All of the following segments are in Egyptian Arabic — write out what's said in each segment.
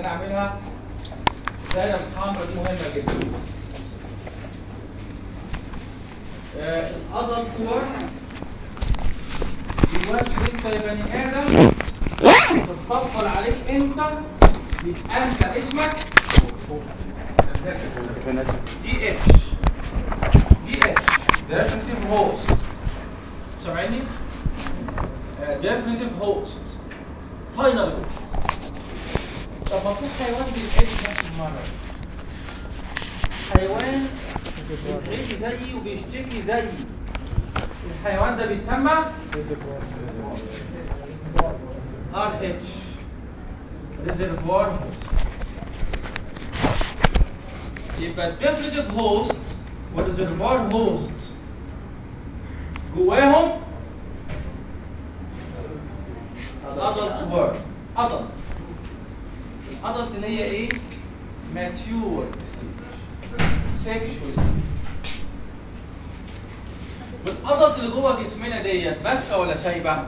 اعملها الدايره الحمراء دي مهمه جدا آه، الادلت ورك دلوقتي انت يا بني ادم تتطفل عليك انت يبقى انت اسمك دي اتش دي اتش definitive host سامعني؟ آه، definitive host final host طب ما في حيوان بيتعدي نفس المرة حيوان بيتعدي زيي وبيشتكي زيي الحيوان ده بيتسمى ار اتش ريزرفوار هوست يبقى الديفينيتيف هوست والريزرفوار هوست جواهم الادلت وورد ادلت الادلت اللي هي ايه ماتيور سيكشوال والادلت اللي جوه جسمنا ديت ماسكه ولا سايبه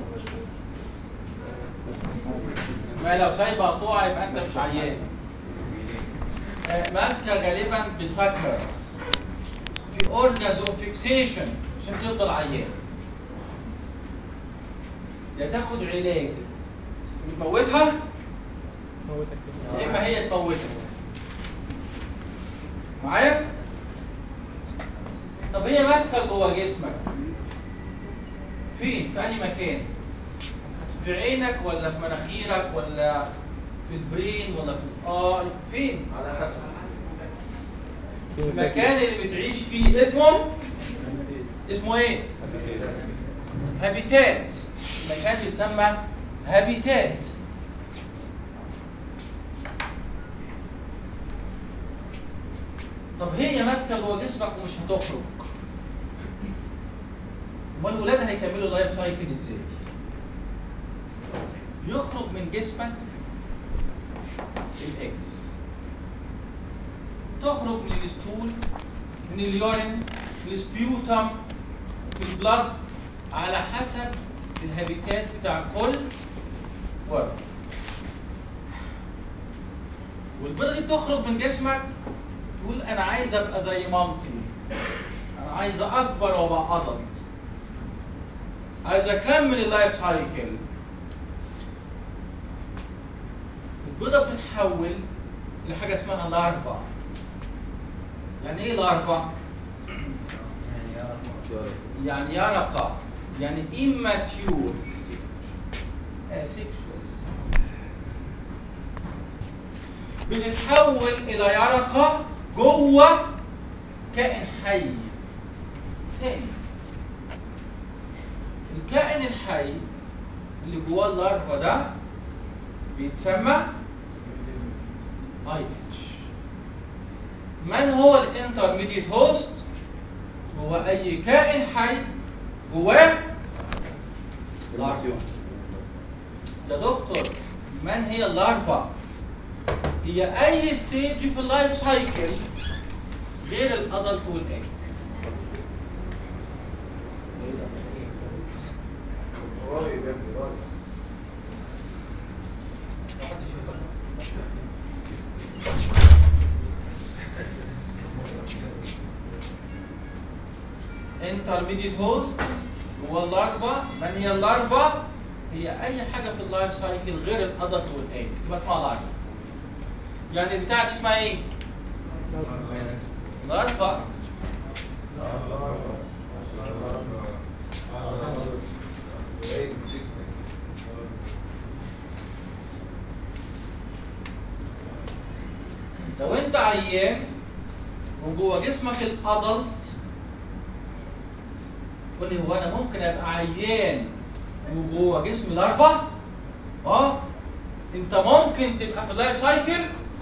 ما لو سايبه قطوعه يبقى انت مش عيان آه، ماسكه غالبا بسكرز في اورجانز اوف فيكسيشن عشان تفضل عيان يا تاخد علاج وتموتها يا اما هي تموتها معايا طب هي ماسكه جوه جسمك فين في اي مكان في عينك ولا في مناخيرك ولا في البرين ولا في الاي فين على حسب المكان اللي بتعيش فيه اسمه اسمه ايه هابيتات المكان يسمى هابيتات طب هي ماسكه جوه جسمك ومش هتخرج امال الولاد هيكملوا اللايف سايكل ازاي يخرج من جسمك الاكس تخرج من الستول من اليورين من السبيوتم في البلد على حسب الهابيتات بتاع كل ورد والبيضة دي بتخرج من جسمك تقول انا عايز ابقى زي مامتي انا عايز اكبر وابقى ادلت عايز اكمل اللايف سايكل البيضة بتتحول لحاجة اسمها لارفا يعني ايه لارفا؟ يعني يرقة يعني immature stage asexual stage بتتحول الى يرقة جوه كائن حي تاني الكائن الحي اللي جواه اللارفا ده بيتسمى اي اتش من هو الانترميديت هوست هو اي كائن حي جواه لارفا يا دكتور من هي اللارفا هي اي ستيج في اللايف سايكل غير الادلت والايج قريب يا ابني قريب intermediate host هو اللارفا من هي اللارفا هي اي حاجه في اللايف سايكل غير الادلت والايج تبقى اسمها لارفا يعني البتاعه دي اسمها ايه لارفا لو انت عيان وجوه جسمك الادلت قول لي هو انا ممكن ابقى عيان وجوه جسمي لارفا اه انت ممكن تبقى في اللايف سايكل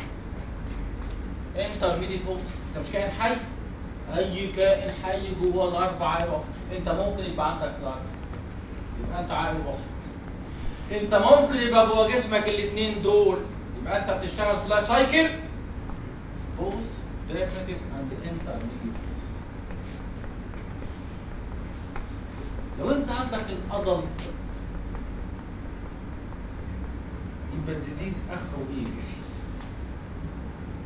انترميديت هوست انت مش كائن حي اي كائن حي جوه الاربع عائل وسط انت ممكن يبقى عندك لارفا يبقى انت عائل وسط انت ممكن يبقى جوه جسمك الاثنين دول يبقى انت بتشتغل في اللايف سايكل بوث ديفينيتيف اند انترميديت لو انت عندك الادلت يبقى الديزيز اخره ايزيس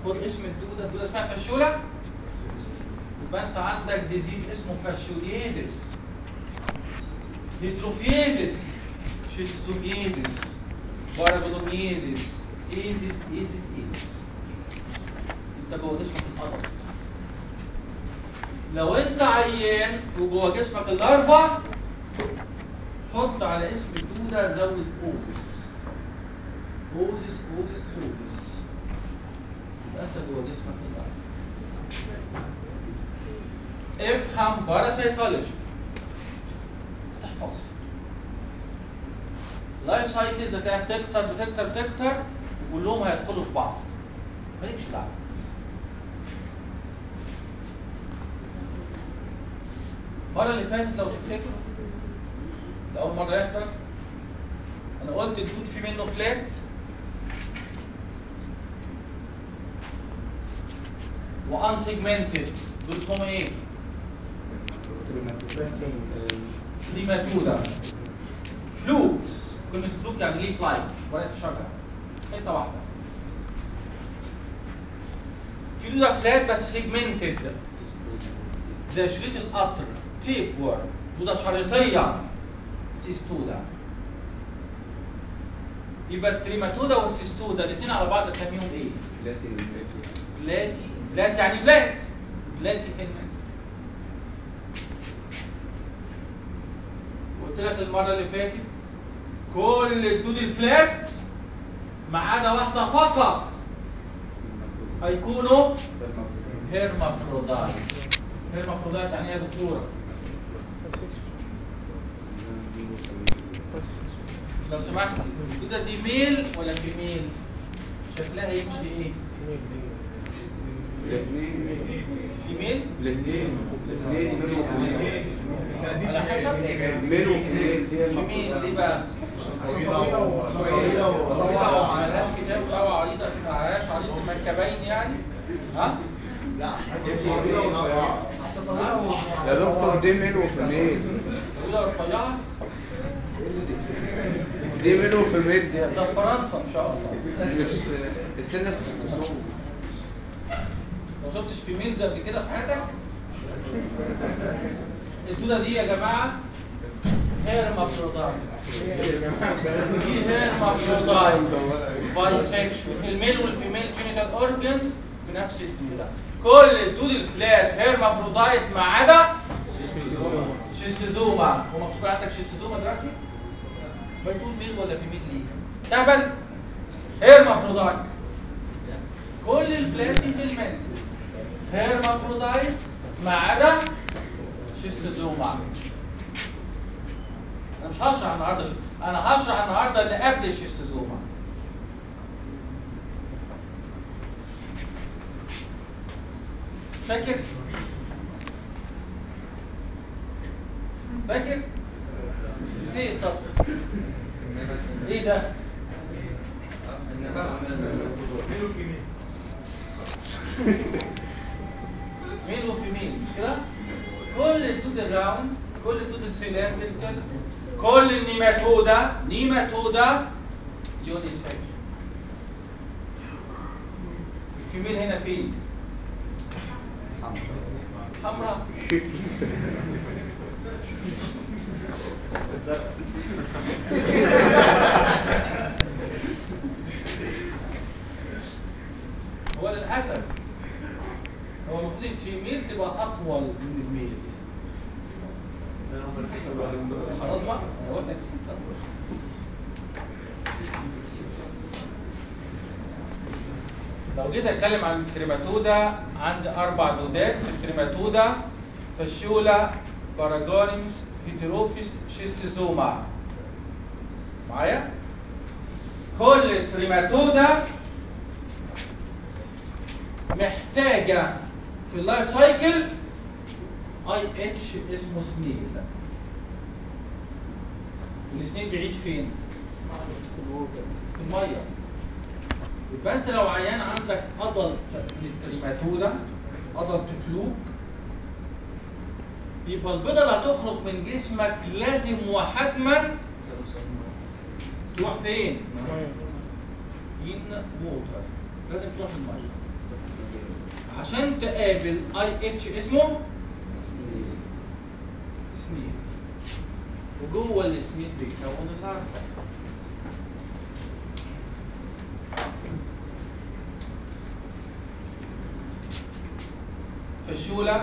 خد اسم الدوده الدوده اسمها فشوله يبقى انت عندك ديزيز اسمه فاشيوليزيس هيتروفيزيس شيستوميزيس بارابولوميزيس ايزيس ايزيس ايزيس انت جوه جسمك القدر لو انت عيان وجوه جسمك اللارفا حط على اسم الدودة زود اوزس اوزس اوزس اوزس يبقى انت جوه جسمك اللارفا افهم باراسيتولوجي تحفظ لايف سايكلز هتلاقيها بتكتر بتكتر بتكتر وكلهم هيدخلوا في بعض مالكش دعوه المره اللي فاتت لو تفتكروا لأول مرة يحضر أنا قلت الفود في منه فلات وانسيجمنتد دول اسمهم ايه؟ نيماتودا فلوكس كلمة فلوك يعني ليف لايك ورقة شجرة حتة واحدة في دودا فلات بس سيجمنتد زي شريط القطر تيب وورد دودا شريطية سيستودا يبقى التريماتودا والسيستودا الاثنين على بعض اسميهم ايه؟ فلاتي فلات يعني فلات فلاتي هيلمنت قلت لك المره اللي فاتت كل الدود الفلات ما عدا واحده فقط هيكونوا هيرمافرودايت هيرمافرودايت يعني ايه يا دكتوره لو سمحت الدودة دي ميل ولا فيميل شكلها يمشي ايه فيميل على حسب ميل وفيميل فيميل دي بقى طويلة ومعلهاش كتاب أو عريضة معلهاش عريضة المركبين يعني ها؟ يا دكتور دي ميل وفيميل طويلة ورفيعة دي ميل وفيميل دي ده في فرنسا إن شاء الله مش السنة سكستوسوم ما شفتش فيميلز قبل كده في حياتك؟ الدودة دي يا جماعة هيرمافرودايت دي هيرمافرودايت بايسكشوال الميل والفيميل جينيتال اورجنز في نفس الدودة كل الدود الفلات هيرمافرودايت ما عدا شيستوزوما هو مكتوب عندك شيستوزوما دلوقتي؟ بتقول ميل ولا فيميل ليه؟ تهبل هيرمافرودايت كل الفلات في المنزل هيرمافرودايت ما عدا شيستوزوما انا مش هشرح النهارده شو. انا هشرح النهارده اللي قبل الشيستوزوما فاكر فاكر نسيت طب ايه ده ميل وفيميل مش كده كل الدود الراوند كل الدود السيلندريكال كل النيماتودا نيماتودا يونيسكس الفيميل هنا فين حمراء هو للاسف هو المفروض الفيميل تبقى اطول من الميل خلاص بقى أنا قلت لك. لو جيت اتكلم عن الكريماتودا عندي اربع دودات في الكريماتودا فاشيولا باراجونيمس هيتروفيس شيستوزوما معايا كل الكريماتودا محتاجة في اللايف سايكل اي اتش اسمه سنيل السنيل بيعيش فين؟ في المية يبقى انت لو عيان عندك ادلت للتريماتودا ادلت فلوك يبقى البيضة اللي هتخرج من جسمك لازم وحتما تروح فين؟ ان ووتر لازم تروح الميه عشان تقابل اي اتش اسمه سنيل وجوه السنيل بيتكون الاربع فشولة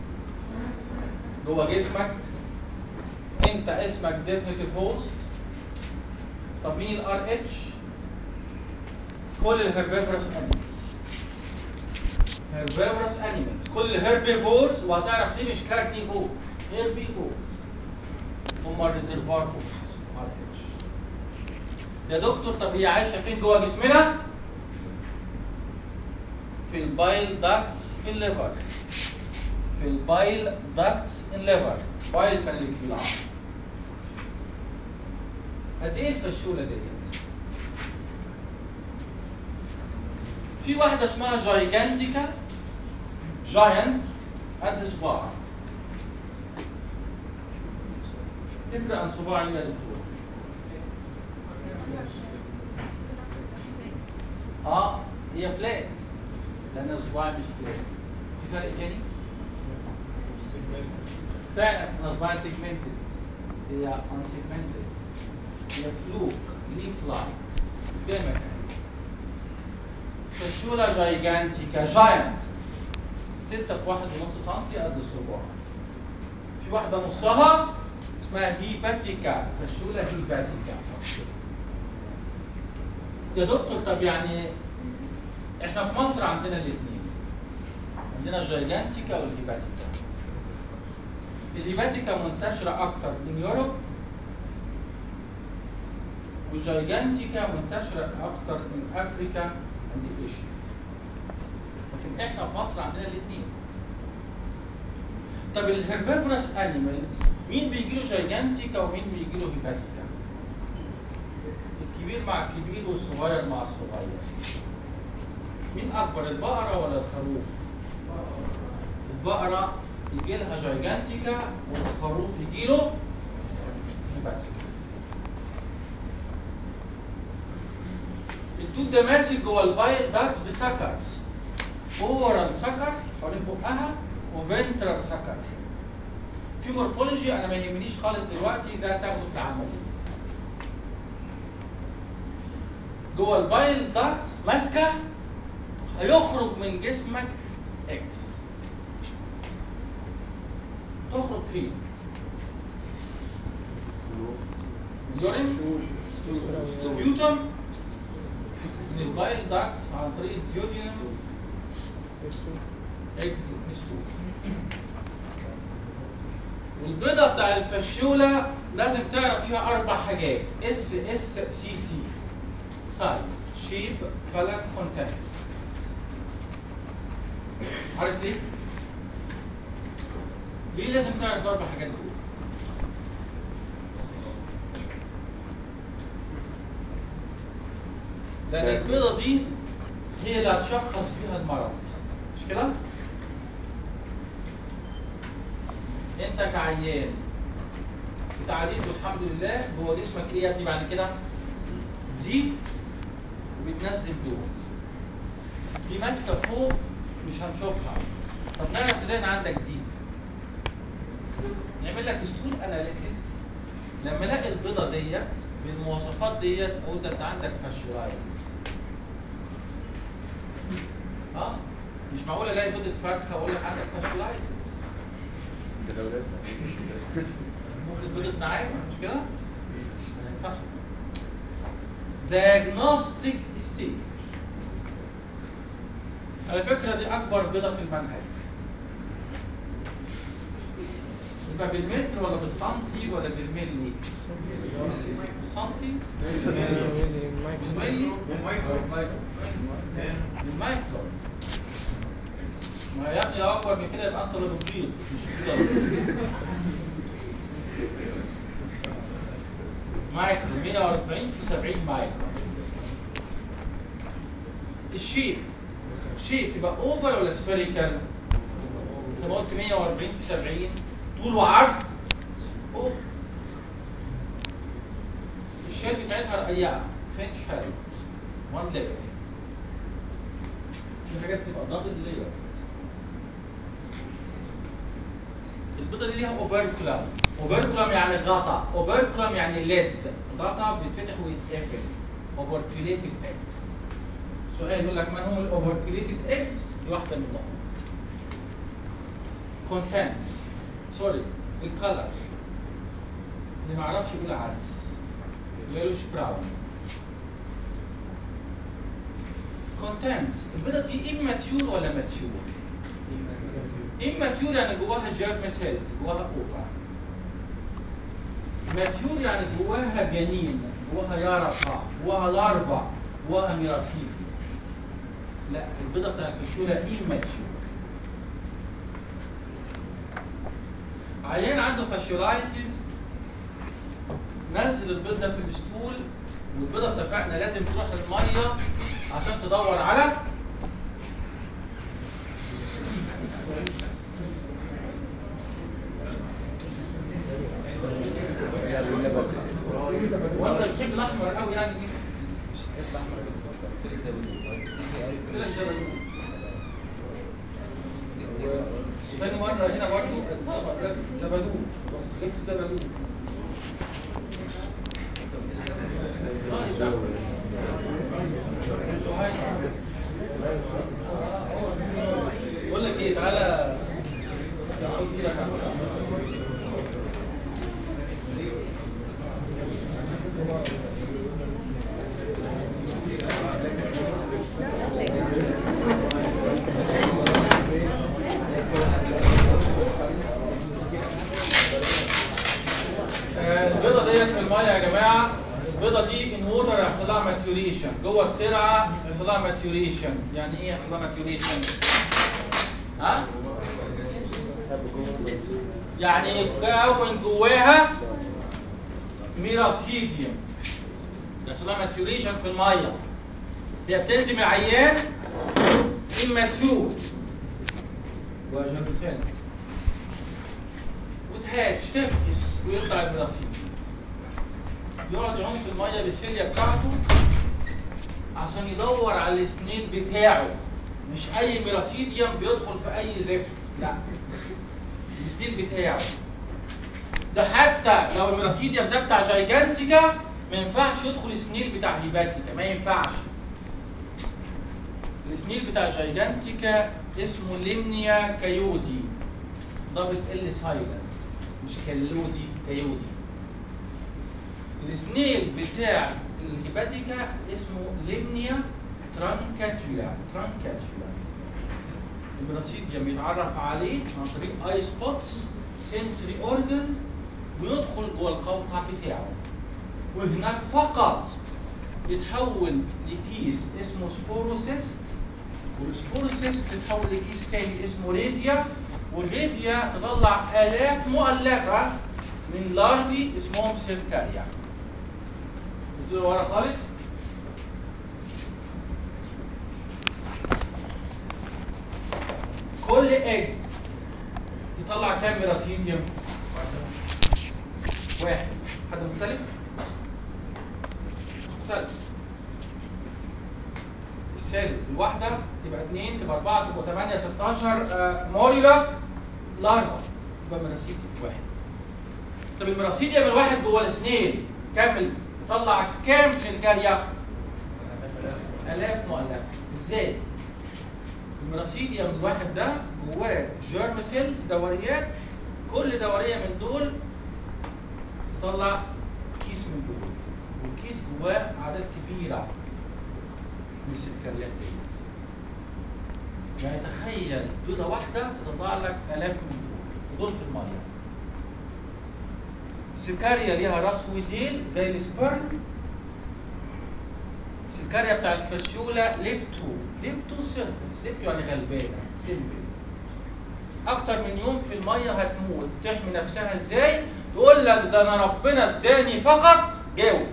جوه جسمك انت اسمك ديفينيتيف هوست طب مين الار اتش كل الهربيفورس انيمالز هربيفورس انيمالز كل الهربيفورس وهتعرف ليه مش كارنيفور هربيفور هم الريزرفوار هوست ار اتش يا دكتور طب هي عايشه فين جوه جسمنا في البايل داكتس في الليفر في البايل داكتس الليفر بايل كان الابتلاع قد ايه الفشوله ديت في واحده اسمها جايجانتيكا جاينت قد صباع ابدا عن صباعي يا دكتور اه هي فلات لان صباعي مش فلات في فرق تاني فعلا انا صباعي سيجمنتد هي unsegmented هي فلوك ليف لايك ده مكان فشولة جايجانتيكا جاينت ستة في واحد ونص سنتي قد الصباع في واحدة نصها اسمها هيباتيكا فشولة هيباتيكا يا دكتور طب يعني احنا في مصر عندنا الاثنين عندنا الجايجانتيكا والهيباتيكا الهيباتيكا منتشرة أكتر من يوروب والجايجانتيكا منتشرة أكتر من أفريكا عند إيشيا لكن إحنا في مصر عندنا الاثنين طب الهربيفورس أنيمالز مين بيجيله جايجانتيكا ومين بيجيله هيباتيكا؟ الكبير مع الكبير والصغير مع الصغير مين أكبر البقرة ولا الخروف؟ البقرة يجي لها جايجانتيكا والخروف يجي له هيباتيكا الدود ده ماسك جوه البايل داكس بسكرز اورال سكر حوالين بقها وفنترال سكر في مورفولوجي انا ما يهمنيش خالص دلوقتي ده تاخده في العمليه جوه البايل داكس ماسكه هيخرج من جسمك اكس تخرج فين؟ اليورين سبيوتم من البايل داكتس عن طريق الديودينم اكس مستور والبيضة بتاع الفشولة لازم تعرف فيها أربع حاجات اس اس سي سي سايز شيب كلر كونتنتس عارف ليه؟ ليه لازم تعرف الأربع حاجات دول؟ لأن البيضة دي هي اللي هتشخص فيها المرض مش كده؟ انت كعيان اتعالجت والحمد لله جوه جسمك ايه يا ابني بعد كده؟ دي وبتنزل دول دي ماسكه فوق مش هنشوفها طب نعرف ازاي ان عندك دي نعمل لك ستول اناليسيس لما الاقي البيضه ديت بالمواصفات ديت اقول ده انت عندك فاشيولايزس اه مش معقول الاقي بيضه فرخه واقول لك عندك فاشيولايزس ده لو لازم ممكن بيضه نعامه مش كده؟ ما ينفعش diagnostic stage على فكرة دي أكبر بيضة في المنهج يبقى بالمتر ولا بالسنتي ولا بالملي؟ بالسنتي؟ بالملي؟ بالمايكرو ما يا ابني لو أكبر من كده يبقى أنت اللي بتبيض مش البيضة مايكرو 140 في 70 مايكرو الشيب شيب تبقى اوفر ولا سفيريكال انت ما قلت 140 في 70 طول وعرض اوفر الشيل بتاعتها رقيقه ثين شيل وان ليفل حاجات تبقى دبل لير البيضه دي ليها اوبركلم اوبركلم يعني غطا اوبركلم يعني ليد غطا بيتفتح ويتقفل اوبركليتد ايج سؤال يقول لك من هم الاوبركليتد ايجز دي واحده منهم كونتنتس سوري الكلر اللي ما يعرفش يقول عدس يلوش براون كونتنتس البيضه دي immature ولا mature immature يعني جواها جيرم سيلز جواها اوفا mature يعني جواها جنين جواها يرقة جواها لارفا جواها ميراسيل لا البيضه بتاعت الفشوله immature عيان عنده فاشيولايتس نزل البيض ده في الاسطول والبيضه اتفقنا لازم تروح الميه عشان تدور على وانت بتحب الاحمر قوي يعني دي كده الزبدون وثاني مرة هنا برضه زبدون جبت زبدون بقول لك ايه تعالى خد ايدك على آه، البيضه ديت في الميه يا جماعه البيضه دي ان ووتر يحصل لها ماتيوريشن جوه الترعه يحصل لها ماتيوريشن يعني ايه يحصل لها ماتيوريشن ها يعني يتكون جواها ميراسيديوم يحصل لها ماتيوريشن في الميه هي بتنزل من عيان immature وجنسيلز وتهاج تفكس ويطلع الميراسيديوم يقعد يعوم في الميه بالسيليا بتاعته عشان يدور على السنين بتاعه مش اي ميراسيديوم بيدخل في اي زفت لا السنين بتاعه ده حتى لو الميراسيديوم ده بتاع جايجانتيكا ما ينفعش يدخل السنيل بتاع هيباتيكا ما ينفعش السنيل بتاع جايجانتيكا اسمه ليمنيا كايودي دبل ال سايلنت مش كالودي كايودي السنيل بتاع الهيباتيكا اسمه ليمنيا ترانكاتيولا ترانكاتيولا البراسيديوم يتعرف عليه عن طريق اي سبوتس سنسوري اورجنز ويدخل جوه القوقع بتاعه وهناك فقط يتحول لكيس اسمه سبوروسيست والسبوروسيست يتحول لكيس تاني اسمه ريديا والريديا تطلع آلاف مؤلفة من لارفي اسمهم سيركاريا نزلوا ورا خالص كل ايج تطلع كام ميراسيديوم واحد حد مختلف مختلف السالب الواحدة تبقى اثنين تبقى اربعة تبقى ثمانية ستاشر آه، موريلا لارفا يبقى ميراسيديوم واحد طب الميراسيديوم الواحد جوه الاثنين كمل طلع كام سيركاريا الاف مؤلفة ازاي الميراسيديوم الواحد ده جواه جيرم سيلز دوريات كل دورية من دول تطلع كيس من دول والكيس جواه عدد كبيرة من السكريات ديت يعني تخيل بيضة واحدة تطلع لك آلاف من دول ودول في المية سكاريا ليها راس وديل زي السبرم السكاريا بتاع الفشولة ليبتو ليبتو سيرفس ليبتو يعني غلبانة سيمبل اكتر من يوم في المية هتموت تحمي نفسها ازاي تقول لك ده انا ربنا اداني فقط جاوب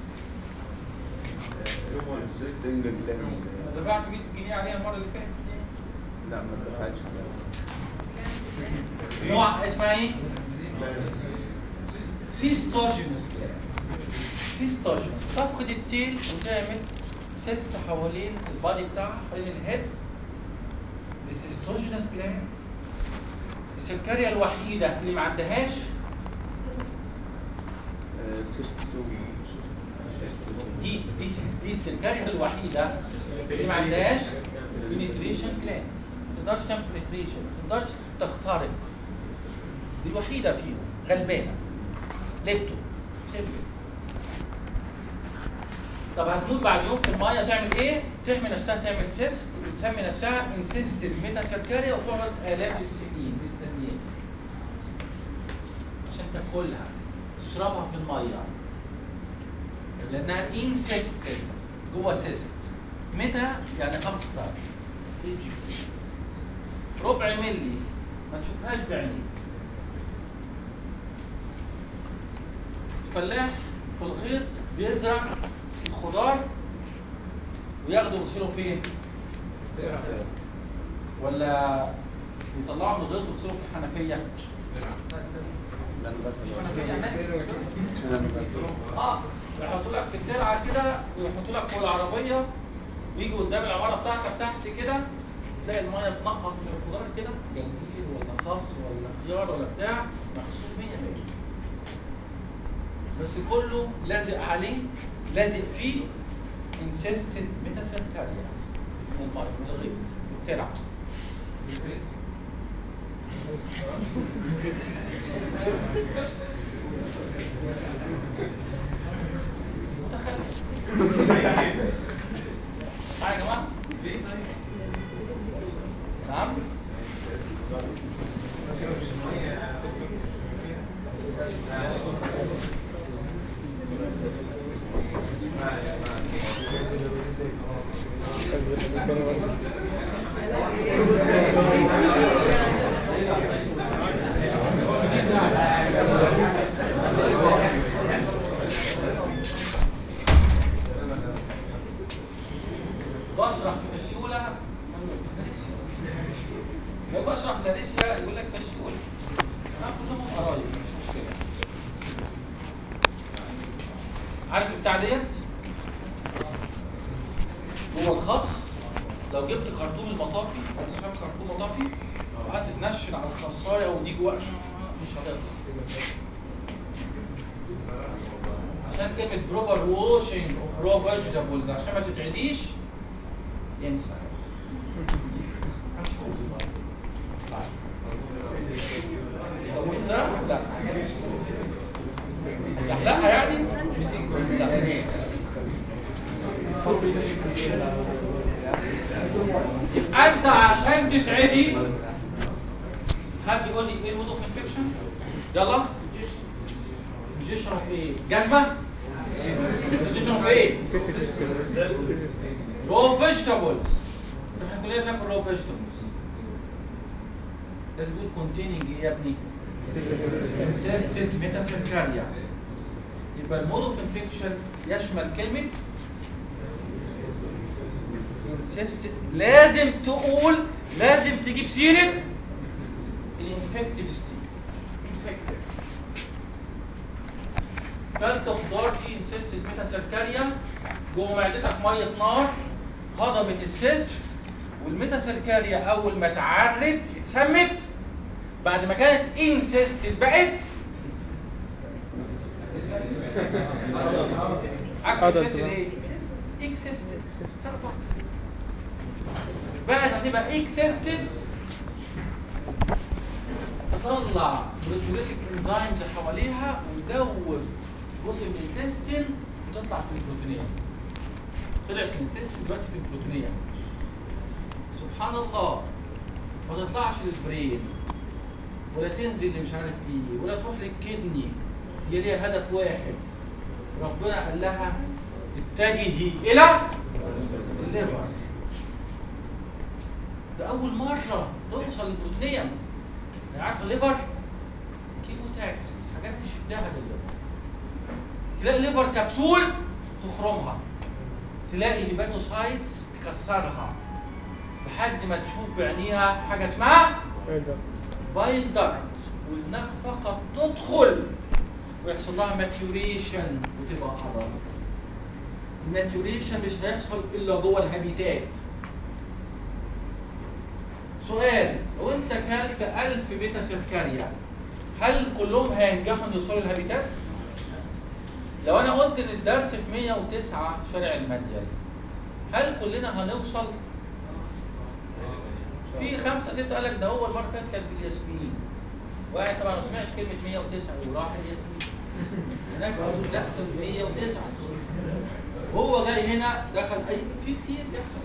سنجل انا دفعت 100 جنيه عليها المرة اللي فاتت لا ما دفعتش نوع اسمها ايه؟ سيستوجينوس سيستوجينوس تفقد التيل وتعمل سيست حوالين البادي بتاعها حوالين الهيد السيستوجينس جلاند السكرية الوحيدة اللي ما عندهاش دي دي دي السكرية الوحيدة اللي ما عندهاش penetration glands ما تقدرش تعمل penetration ما تقدرش تخترق دي الوحيدة فيهم غلبانة لبته سيبته طب هتموت بعد يوم في المية تعمل ايه؟ تحمي نفسها تعمل سيست وتسمي نفسها انسيستد ميتا سيركاريا وتقعد آلاف السنين مستنية عشان تاكلها تشربها في المية لانها انسيستد جوه سيست ميتا يعني اخطر ستيج ربع ملي ما تشوفهاش بعينيك فلاح في الغيط بيزرع الخضار وياخده يغسله فين ولا يطلعه من الغيط ويغسله في الحنفيه اه يحطوا لك في الترعه كده ويحطوا لك فوق العربيه ويجي قدام العماره بتاعتك تحت كده تلاقي الميه بتنقط من الخضار كده جنبيل ولا خس ولا خيار ولا بتاع محسوب 100 100 بس كله لازق عليه لازق فيه انسيستد ميتاسيركاريا من الميه من الغيط من الترعه متخلف معايا يا جماعه نعم بشرح في فشيولة لو بشرح لاريسيا يقول لك فشيولة ما كلهم قرايب مش مشكلة عارف بتاع ديت جوه الخص لو جبت خرطوم المطافي عارف فاهم خرطوم مطافي وقعدت تنشن على الخصايه ودي جوه مش هتطلع عشان كلمة بروبر ووشنج اوف رو فيجيتابلز عشان ما تتعديش ينسى الصابون ده لا زحلقها يعني لا يبقى انت عشان تتعدي حد يقول لي ايه المود اوف انفكشن يلا مجيشن اوف ايه جزمه مجيشن اوف ايه رو فيجيتابلز احنا كلنا بناكل رو فيجيتابلز لازم تقول containing ايه يا ابني consistent metacercaria يبقى المود اوف انفكشن يشمل كلمه consistent لازم تقول لازم تجيب سيره الانفكتيف ستيج انفكتيف كلت خضار فيه انسيستد ميتاسيركاريا جوه معدتك ميه نار هضمت السيست والميتاسيركاريا اول ما اتعرت اتسمت بعد ما كانت انسيستد بقت عكس عدد انسيستد بقى. ايه اكسيستد بقت هتبقى اكسيستد تطلع بروتيوليتيك انزيمز حواليها وتدوب جزء من الانتستين وتطلع في البروتينيه طلعت من الانتستين دلوقتي في البروتينيه سبحان الله ما تطلعش للبرين ولا تنزل مش عارف ايه ولا تروح للكدني هي ليها هدف واحد ربنا قال لها اتجهي الى الليفر ده اول مره توصل للبروتينيه يعني عارف الليفر كيمو تاكسس حاجات تشدها للليفر تلاقي ليفر كبسول تخرمها تلاقي هيباتوسايتس تكسرها لحد ما تشوف بعينيها حاجه اسمها بايل داكت وهناك فقط تدخل ويحصل لها ماتيوريشن وتبقى ادلت الماتيوريشن مش هيحصل الا جوه الهابيتات سؤال لو انت كلت 1000 بيتا سكريا هل كلهم هينجحوا ان يوصلوا للهابيتات؟ لو انا قلت ان الدرس في 109 شارع المديل هل كلنا هنوصل؟ في خمسة ستة قال لك ده هو المرة اللي فاتت كان في الياسمين واحد طبعا ما سمعش كلمة 109 وراح الياسمين هناك لا كان 109 هو جاي هنا دخل اي في كتير بيحصل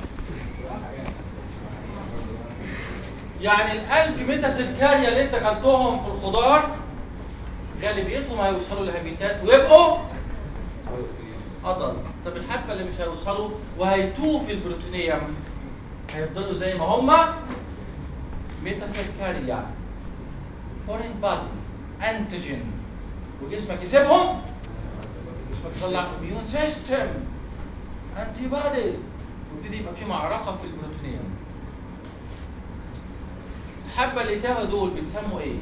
يعني الألف متر سكريا اللي انت كلتهم في الخضار غالبيتهم هيوصلوا للهابيتات ويبقوا عضل طب الحبة اللي مش هيوصلوا وهيتوه في البروتينيوم هيفضلوا زي ما هما ميتا سكريا فورين بادي انتيجين وجسمك يسيبهم جسمك يطلع اميون سيستم انتي بوديز ويبتدي يبقى في معركه في البروتينيوم الحبه اللي تاهوا دول بيتسموا ايه؟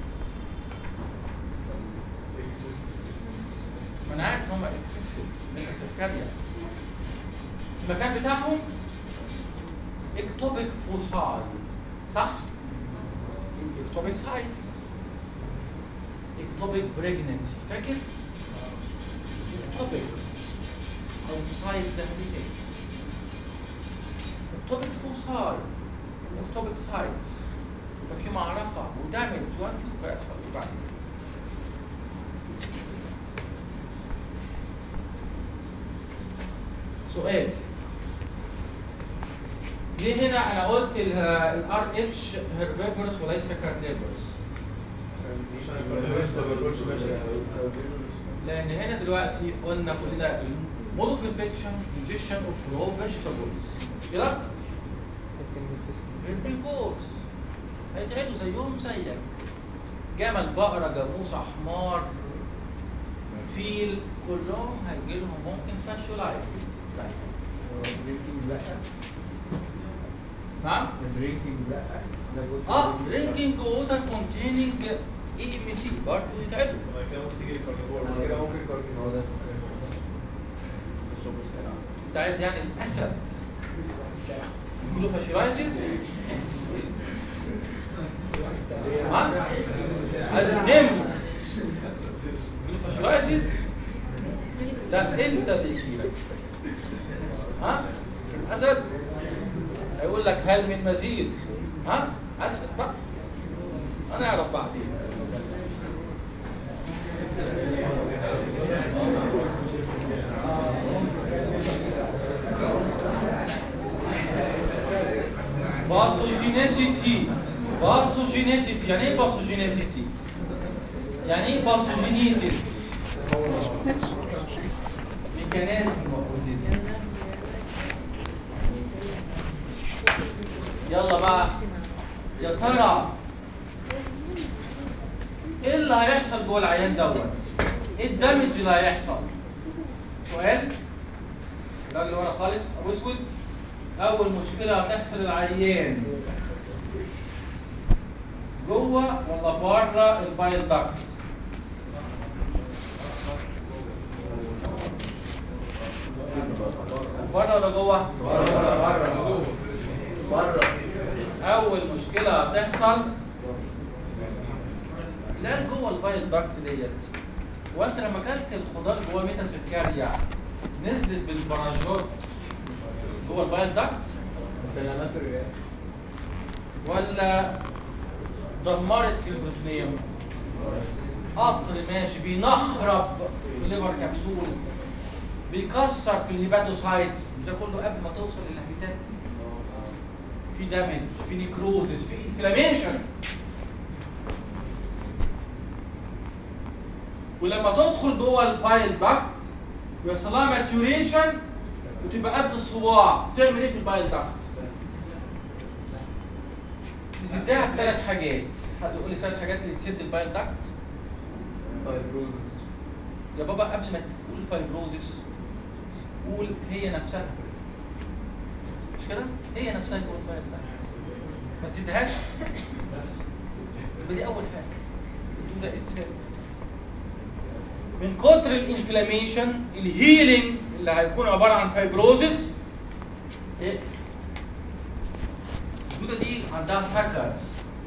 ما انا عارف ان هم اكسسيف ميتا سكريا المكان بتاعهم اكتوبيك فوساي صح؟ اكتوبيك سايت اكتوبيك بريجننسي فاكر؟ اكتوبيك او سايت زهريتات اكتوبيك فوساي اكتوبيك سايت يبقى في معركة ودامج وهنشوف هيحصل ايه بعدين سؤال ليه هنا انا قلت الار اتش هيربيفورس وليس كارنيفورس لان هنا دلوقتي قلنا كلنا مود اوف انفكشن انجكشن اوف رو فيجيتابلز كده هيربيفورس هيتعيشوا زيهم زيك جمل بقرة جاموسة حمار فيل كلهم هيجي لهم ممكن فاشولايسيس نعم اه درينكينج ووتر كونتيننج اي ام سي برضه يتعبوا انت عايز يعني الاسد يجيله فاشيلايسيس ها عايز النمر يجيله فاشيلايسيس لا انت اللي يجيلك ها الاسد هيقول لك هل من مزيد ها اسد بقى انا اعرف بعدين باثوجينيسيتي باثوجينيسيتي يعني ايه باثوجينيسيتي يعني ايه باثوجينيسيس ميكانيزم اوف ديزيز يلا بقى يا ترى ايه اللي هيحصل جوه العيان دوت ايه الدمج اللي هيحصل سؤال الراجل ورا خالص ابو اسود اول مشكله هتحصل العيان جوه ولا بره البايل داكت بره ولا جوه اول مشكله هتحصل لا جوه البايل داكت ديت وانت لما اكلت الخضار جوه ميتا سكريا نزلت بالبراشوت جوه البايل داكت ولا دمرت في البروتينيوم قطر ماشي بينخرب في الليفر كبسول بيكسر في الهيباتوسايتس ده كله قبل ما توصل للهابيتات في دامج في نيكروزس في انفلاميشن ولما تدخل جوه البايل داكت ويحصل لها ماتيوريشن وتبقى قد الصباع تعمل ايه في البايل داكت تسدها بثلاث حاجات حد يقول لي ثلاث حاجات اللي تسد البايل داكت يا بابا قبل ما تقول فايبروزس قول هي نفسها مش كده هي نفسها جوه البايل داكت ما تسدهاش يبقى دي اول حاجه ده اتسال من كتر الانفلاميشن الهيلينج اللي هيكون عباره عن فايبروزس ايه الجلوكوزا دي عندها سكرز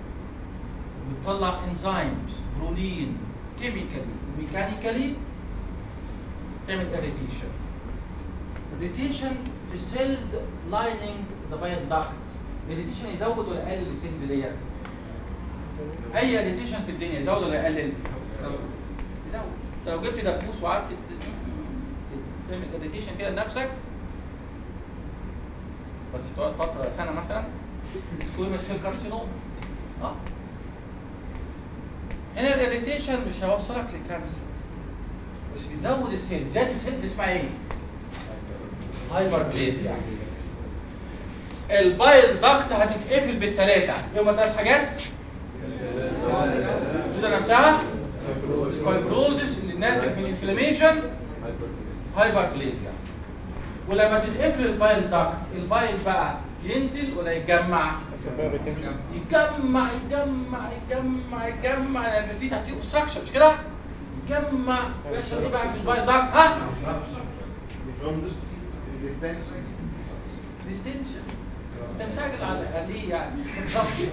بتطلع انزيمز برولين كيميكالي وميكانيكالي تعمل اريتيشن اريتيشن في السيلز لايننج ذا بايل داكت اريتيشن يزود ولا يقلل السيلز ديت اي اريتيشن في الدنيا يزود ولا يقلل يزود انت لو جبت دبوس وقعدت ت- تعمل اريتيشن كده لنفسك بس تقعد فتره سنه مثلا سكويمس سيل كارسينوم اه هنا الاريتيشن مش هيوصلك للكانسر بس بيزود السيل زياده السيلز اسمها ايه هايبربليزيا البايل داكت هتتقفل بالثلاثه يبقى ثلاث حاجات كده نفسها الفايبروزس اللي ناتج من انفلاميشن هايبربليزيا ولما تتقفل البايل داكت البايل بقى ينزل ولا يتجمع يتجمع يتجمع يتجمع يتجمع لان في تحتيه اوبستراكشن مش كده يتجمع ويحصل ايه بقى في البايل داكت ها ديستنشن انت مسجل على الاقليه يعني بالظبط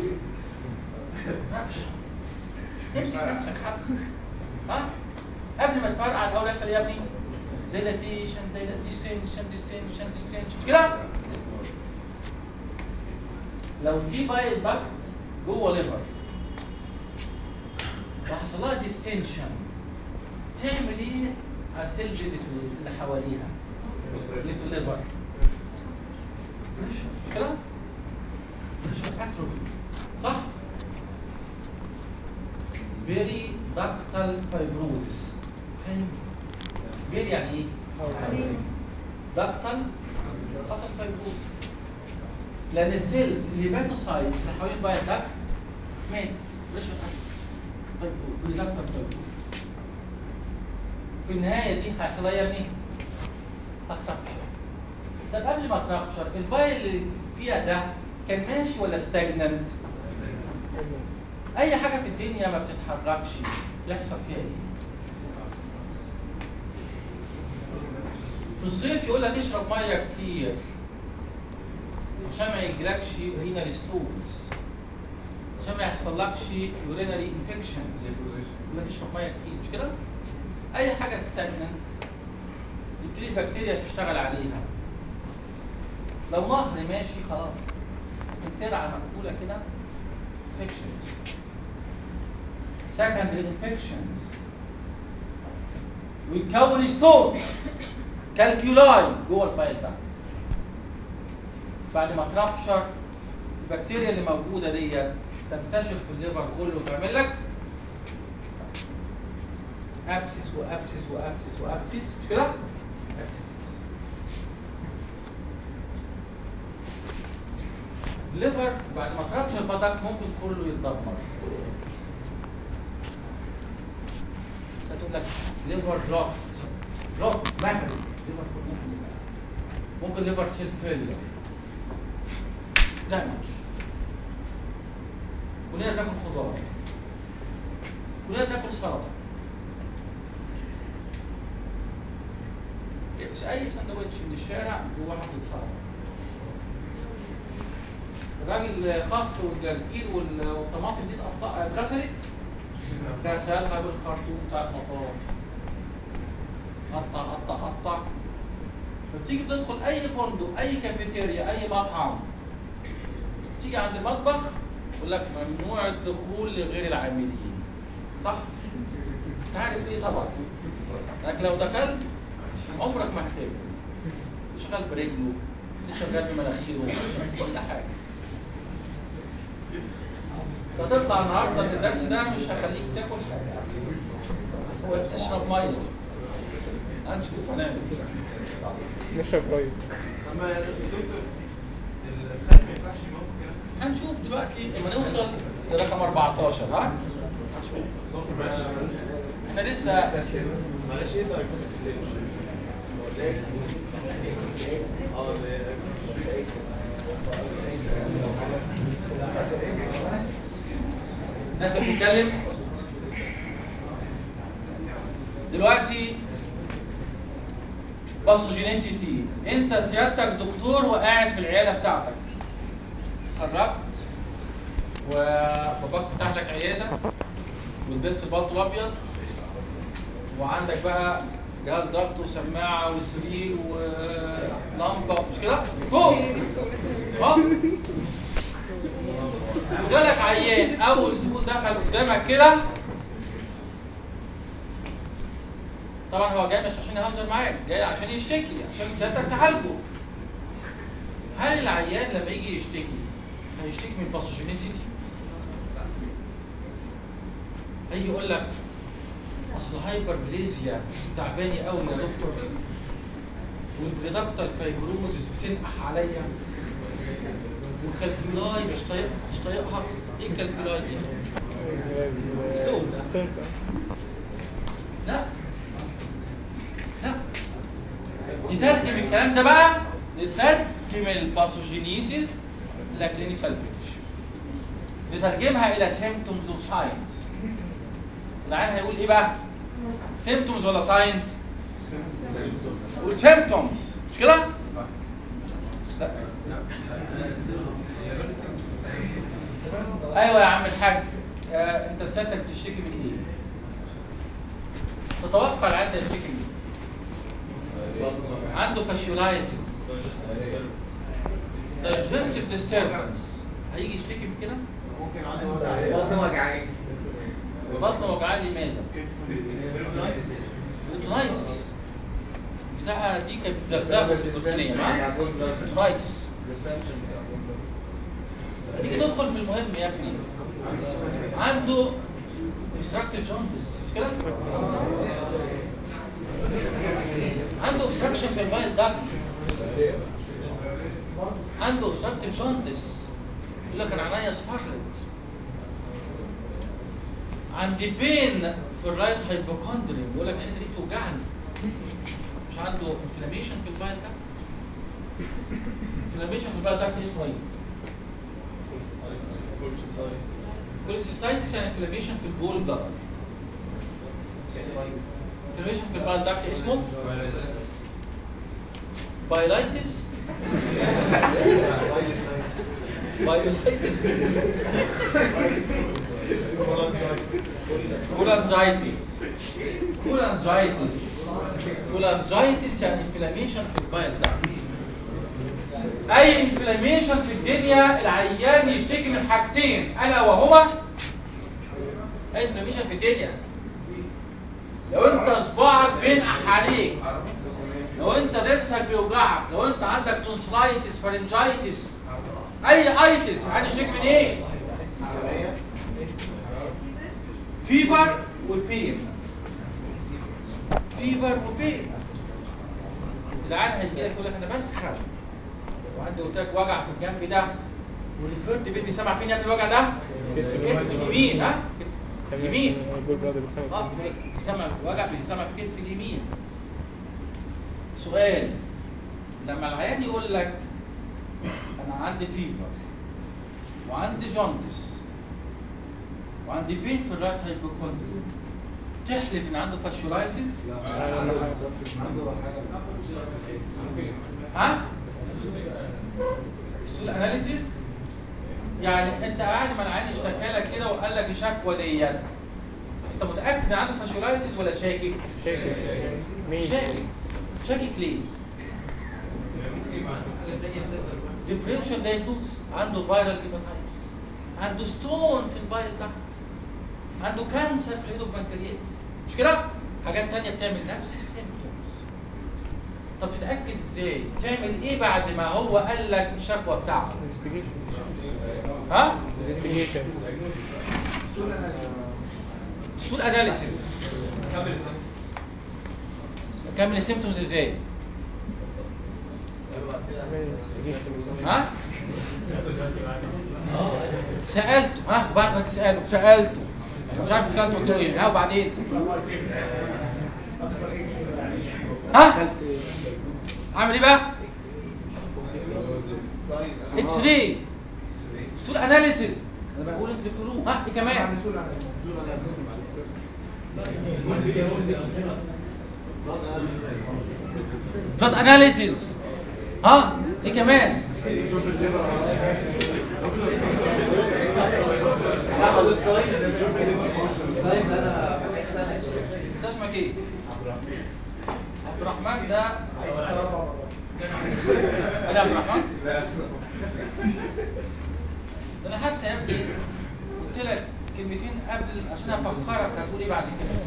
تمسك نفسك حبه ها قبل ما تفرقع الاول يحصل ايه يا ابني ديلاتيشن ديستنشن ديستنشن ديستنشن كده لو في بايل داكت جوه ليفر وحصل لها ديستنشن تعمل ايه على السيلز اللي في- اللي حواليها اللي في الليفر مش كده مش اتروفي صح فيري داكتال فايبروزس فاهم فيري يعني ايه داكتال داكتال فايبروزس لان السيلز اللي باتوا سايتس اللي حوالين بايل داكت ماتت مش فايبروز داكتال فايبروز في النهايه دي هيحصل لها يا ابني هترابشر طب قبل ما ترابشر البايل اللي فيها ده كان ماشي ولا استجننت اي حاجه في الدنيا ما بتتحركش يحصل فيها ايه في الصيف يقول لك اشرب ميه كتير عشان ما يجيلكش رينال ستونز عشان ما يحصلكش يورينري انفكشنز يقول لك اشرب ميه كتير مش كده اي حاجه استجننت يبتدي البكتيريا تشتغل عليها لو نهر ماشي خلاص الترعه مقفوله كده انفكشنز secondary infections ويتكون ستون كالكيولاي جوه البايل ده بعد ما ترابشر البكتيريا اللي موجوده ديت تنتشر في الليفر كله وتعمل لك ابسس وابسس وابسس وابسس مش كده؟ abscess. الليفر بعد ما ترابشر البطاق ممكن كله يتدمر هتقول لك ليفر بلوك بلوك مهري ليفر ممكن يبقى ممكن ليفر سيل فيلير دامج كلنا بناكل خضار كلنا بناكل سلطه مش اي سندوتش من الشارع جواه حته سلطه الراجل خاص والجرجير وال- والطماطم دي اتقطع- اتغسلت غسلها بالخرطوم بتاع المطار قطع قطع قطع فتيجي تدخل اي فندق اي كافيتيريا اي مطعم تيجي عند المطبخ يقول لك ممنوع الدخول لغير العاملين صح انت عارف ايه طبعا لكن لو دخلت عمرك ما هتاكل شغال برجله شغال بمناخيره كل حاجه فتطلع النهارده من الدرس ده مش هخليك تاكل حاجه وتشرب ميه هنشوف هنعمل نشرب ميه اما يا دكتور الخاتم ما ينفعش يموت كده هنشوف دلوقتي لما نوصل لرقم 14 ها هنشوف احنا لسه معلش ايه طيب اه الناس اللي بتتكلم دلوقتي باثوجينيسيتي انت سيادتك دكتور وقاعد في العياده بتاعتك اتخرجت وباباك فتح لك عياده ولبست البلطو الابيض وعندك بقى جهاز ضغط وسماعه وسرير ولمبه مش كده فوق اه وجالك عيان اول زبون دخل قدامك كده طبعا هو جاي مش عشان يهزر معاك جاي عشان يشتكي عشان سيادتك تعالجه هل العيان لما يجي يشتكي هيشتكي من باثوجينيسيتي هيجي يقول لك اصل هايبربليزيا تعباني قوي يا دكتور والبريدكتال فايبروزس بتنقح عليا والكالكولاي مش طايق مش طايقها ايه الكالكولاي دي؟ ستونز لا لا نترجم الكلام ده بقى نترجم الباثوجينيسيس الى كلينيكال بيكتشر نترجمها الى سيمتومز وساينز العيان هيقول ايه بقى سيمتومز ولا ساينز قول سيمتومز مش كده لا ايوه يا عم الحاج آه انت سيادتك بتشتكي من ايه تتوقع العيان ده يشتكي من ايه عنده فاشيولايسيس digestive disturbance هيجي يشتكي من كده ممكن عنده بطن وجعان بطنه وجعان لماذا بروتونايتس بتاعها دي كانت بتزغزغه في البطنيه ها بروتونايتس تيجي تدخل في المهم يا ابني عنده obstructive jaundice مش كده عنده obstruction في البايل داكت عنده obstructive jaundice يقول لك انا عينيا اصفرت عندي بين في الرايت هايبوكوندريوم يقول لك الحته دي بتوجعني مش عنده انفلاميشن في البايل داكت انفلاميشن في البايل داكت اسمه ايه كوليسيستايتس يعني انفلاميشن في البول بلادر انفلاميشن في البايل داكت اسمه بايلايتس بايوسايتس كولانجايتس كولانجايتس كولانجايتس يعني انفلاميشن في البايل داكت اي انفلاميشن في الدنيا العيان يشتكي من حاجتين الا وهما اي انفلاميشن في الدنيا لو انت صباعك بينقح عليك لو انت نفسك بيوجعك لو انت عندك تونسلايتس فارنجايتس اي ايتس هتشتكي من ايه فيبر وبين فيبر وبين العيان هيجي لك يقول لك انا بسخن وعندي قلت لك وجع في الجنب ده والفرد بيدي سمع فين يا ابني الوجع ده كتف اليمين ها كتف اليمين اه بيسمع وجع بيسمع في كتف اليمين سؤال لما العيان يقول لك انا عندي فيفر وعندي جوندس وعندي بين في الرايت هايبوكوندريوم تحلف ان عنده فاشولايسيس ها ستول اناليسيس يعني انت قاعد مع العيان اشتكى لك كده وقال لك الشكوى ديت انت متاكد ان عنده فاشولايسيس ولا شاكك شاكك شاكك ليه ديفرنشال دايجنوز عنده فيرال هيباتايتس عنده ستون في الفيرال داكت عنده كانسر في الايدوبانكرياس مش كده حاجات تانية بتعمل نفس السيمبتومز طب تتاكد ازاي تعمل ايه بعد ما هو قال لك الشكوى بتاعته ها ستول اناليسيس كمل السيمبتومز ازاي ها سألته ها بعد ما تسأله سألته مش عارف سألته قلت له ايه ها وبعدين ها عامل ايه بقى اكس راي ستول اناليسيس انا بقول انت بتقولوه ها ايه كمان بلاد اناليسيس ها ايه كمان الساين ده انا بحس انا انت اسمك ايه عبد الرحمن ده انا عبد الرحمن ده انا حتى يا ابني قلت لك كلمتين قبل عشان افكرك هتقول ايه بعد كده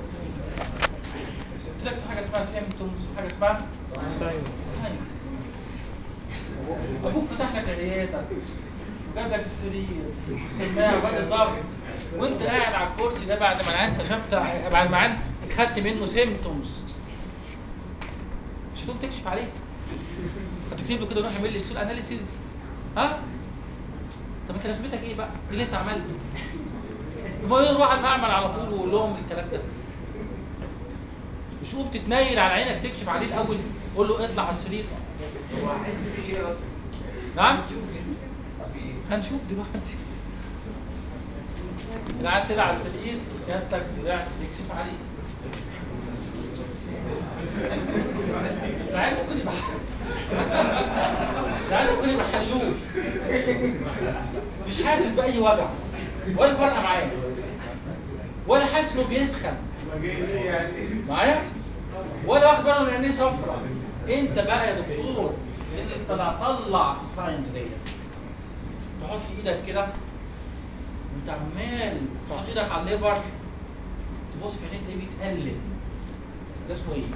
قلت لك في حاجه اسمها سيمتومز وحاجه اسمها ساينس ابوك فتح لك عيادك وجاب لك السرير والسماعه وجاب الضغط وانت قاعد على الكرسي ده بعد ما العيان كشفت بعد ما العيان خدت منه سيمتومز مش هتقوم تكشف عليه هتكتب له كده روح اعمل لي ستول اناليسيز ها طب انت لازمتك ايه بقى؟ ايه اللي انت عملته؟ ما يروح على المعمل على طول ويقول لهم الكلام ده مش قوم تتنيل على عينك تكشف عليه الاول قول له اطلع على السرير هو هحس بيه ايه اصلا؟ نعم بيه هنشوف دلوقتي العيال طلع على السرير سيادتك طلعت تكشف عليه العيال ممكن يبقى العيال ممكن يبقى حلوش مش حاسس بأي وجع ولا فرقة معاه ولا حاسس انه بيسخن معايا ولا واخد باله من عينيه صفرا انت بقى يا دكتور اللي انت اللي هتطلع الساينس ديت تحط ايدك كده وانت عمال تحط ايدك على الليفر تبص في عينيك تلاقيه بيتقلب ده اسمه ايه؟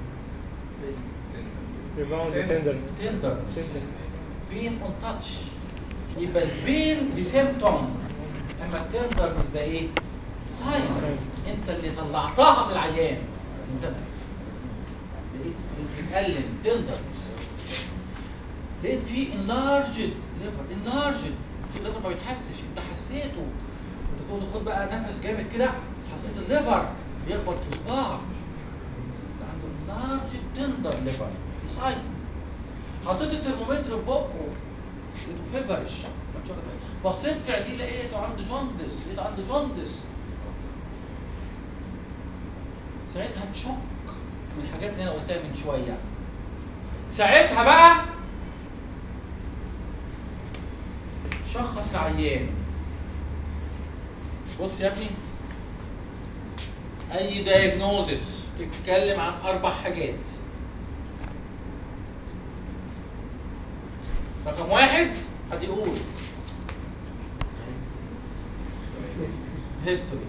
ريباوند تندر تندر بين اون تاتش يبقى البين دي سيمتوم اما التندر ده ايه؟ ساين انت اللي طلعتها من العيان انت لقيت بيتقلب تندر لقيت فيه انلارجد ليفر انلارجد في الليفر ما بيتحسش انت حسيته انت تقول له خد بقى نفس جامد كده حسيت الليفر بيخبط في صباعك ده عنده انلارجد تندر ليفر دي ساين حطيت الترمومتر في بقه لقيته فيفرش بصيت في عينيه لقيته عنده جوندس لقيته عنده جوندس ساعتها تشك من الحاجات اللي انا قلتها من شويه ساعتها بقى شخص العيان بص يا ابني اي دايجنوزس تتكلم عن اربع حاجات رقم واحد حد يقول هيستوري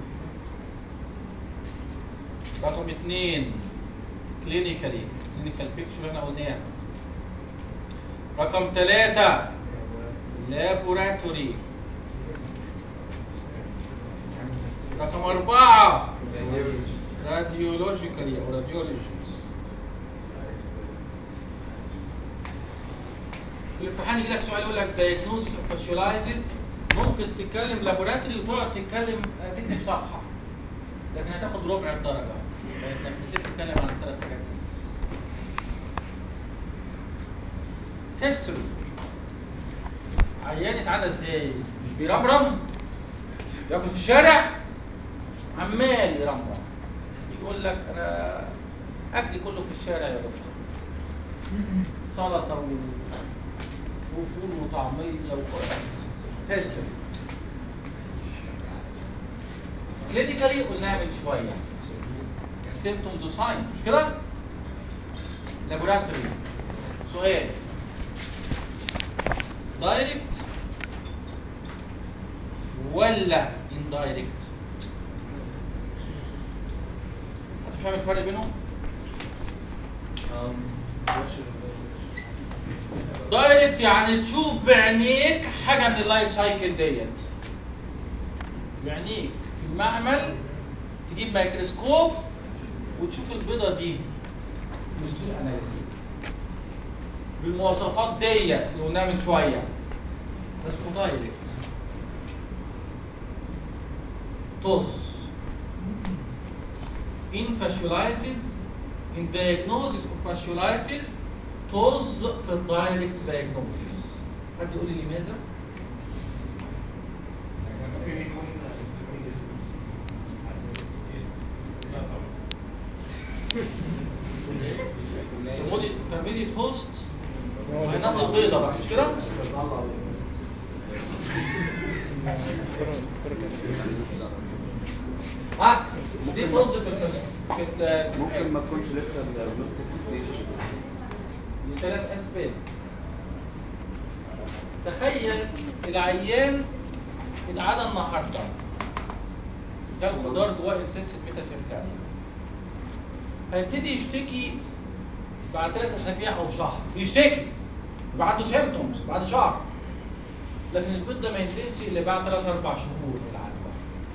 رقم اثنين كلينيكالي كلينيكال بيكتشر احنا قلناها رقم ثلاثة لابوراتوري رقم أربعة راديولوجيكالي أو راديولوجيز في الامتحان يجي لك سؤال يقول لك diagnosis of fasciolitis ممكن تتكلم لابوراتوري وتقعد تتكلم آه، تكتب صفحة لكن هتاخد ربع الدرجة لأنك نسيت تتكلم عن الثلاث حاجات دي هيستوري عيان اتعدى ازاي؟ مش بيرمرم ياكل في الشارع عمال يرمرم يقول لك انا اكلي كله في الشارع يا دكتور سلطه و- وفول وطعميه وكل هيستوري كلينيكالي قلناها من شويه سيمتومز وساين مش كده؟ لابوراتوري سؤال دايركت ولا اندايركت هتفهم الفرق بينهم دايركت يعني تشوف بعينيك حاجه من اللايف سايكل ديت بعينيك في المعمل تجيب ميكروسكوب وتشوف البيضه دي بستول اناليسيس بالمواصفات ديت اللي قلناها من شويه ده اسمه دايركت توز in fasciolitis in diagnosis of fasciolitis طز في الدايركت diagnosis حد يقول لي لماذا؟ ممكن يكون ترمودي ترميدي هوست هينزل بيضة بقى مش كده؟ ها دي طز في الفس في ال- في ممكن الحاجة. ما تكونش لسه الديagnostic ستيج لثلاث اسباب تخيل العيان اتعدى النهارده جاب خضار جواه انسيست ميتاسيركال هيبتدي يشتكي بعد ثلاث اسابيع او شهر يشتكي يبقى عنده سيمتومز بعد شهر لكن البيض ده ما ينزلش الا بعد ثلاث اربع شهور من العدوى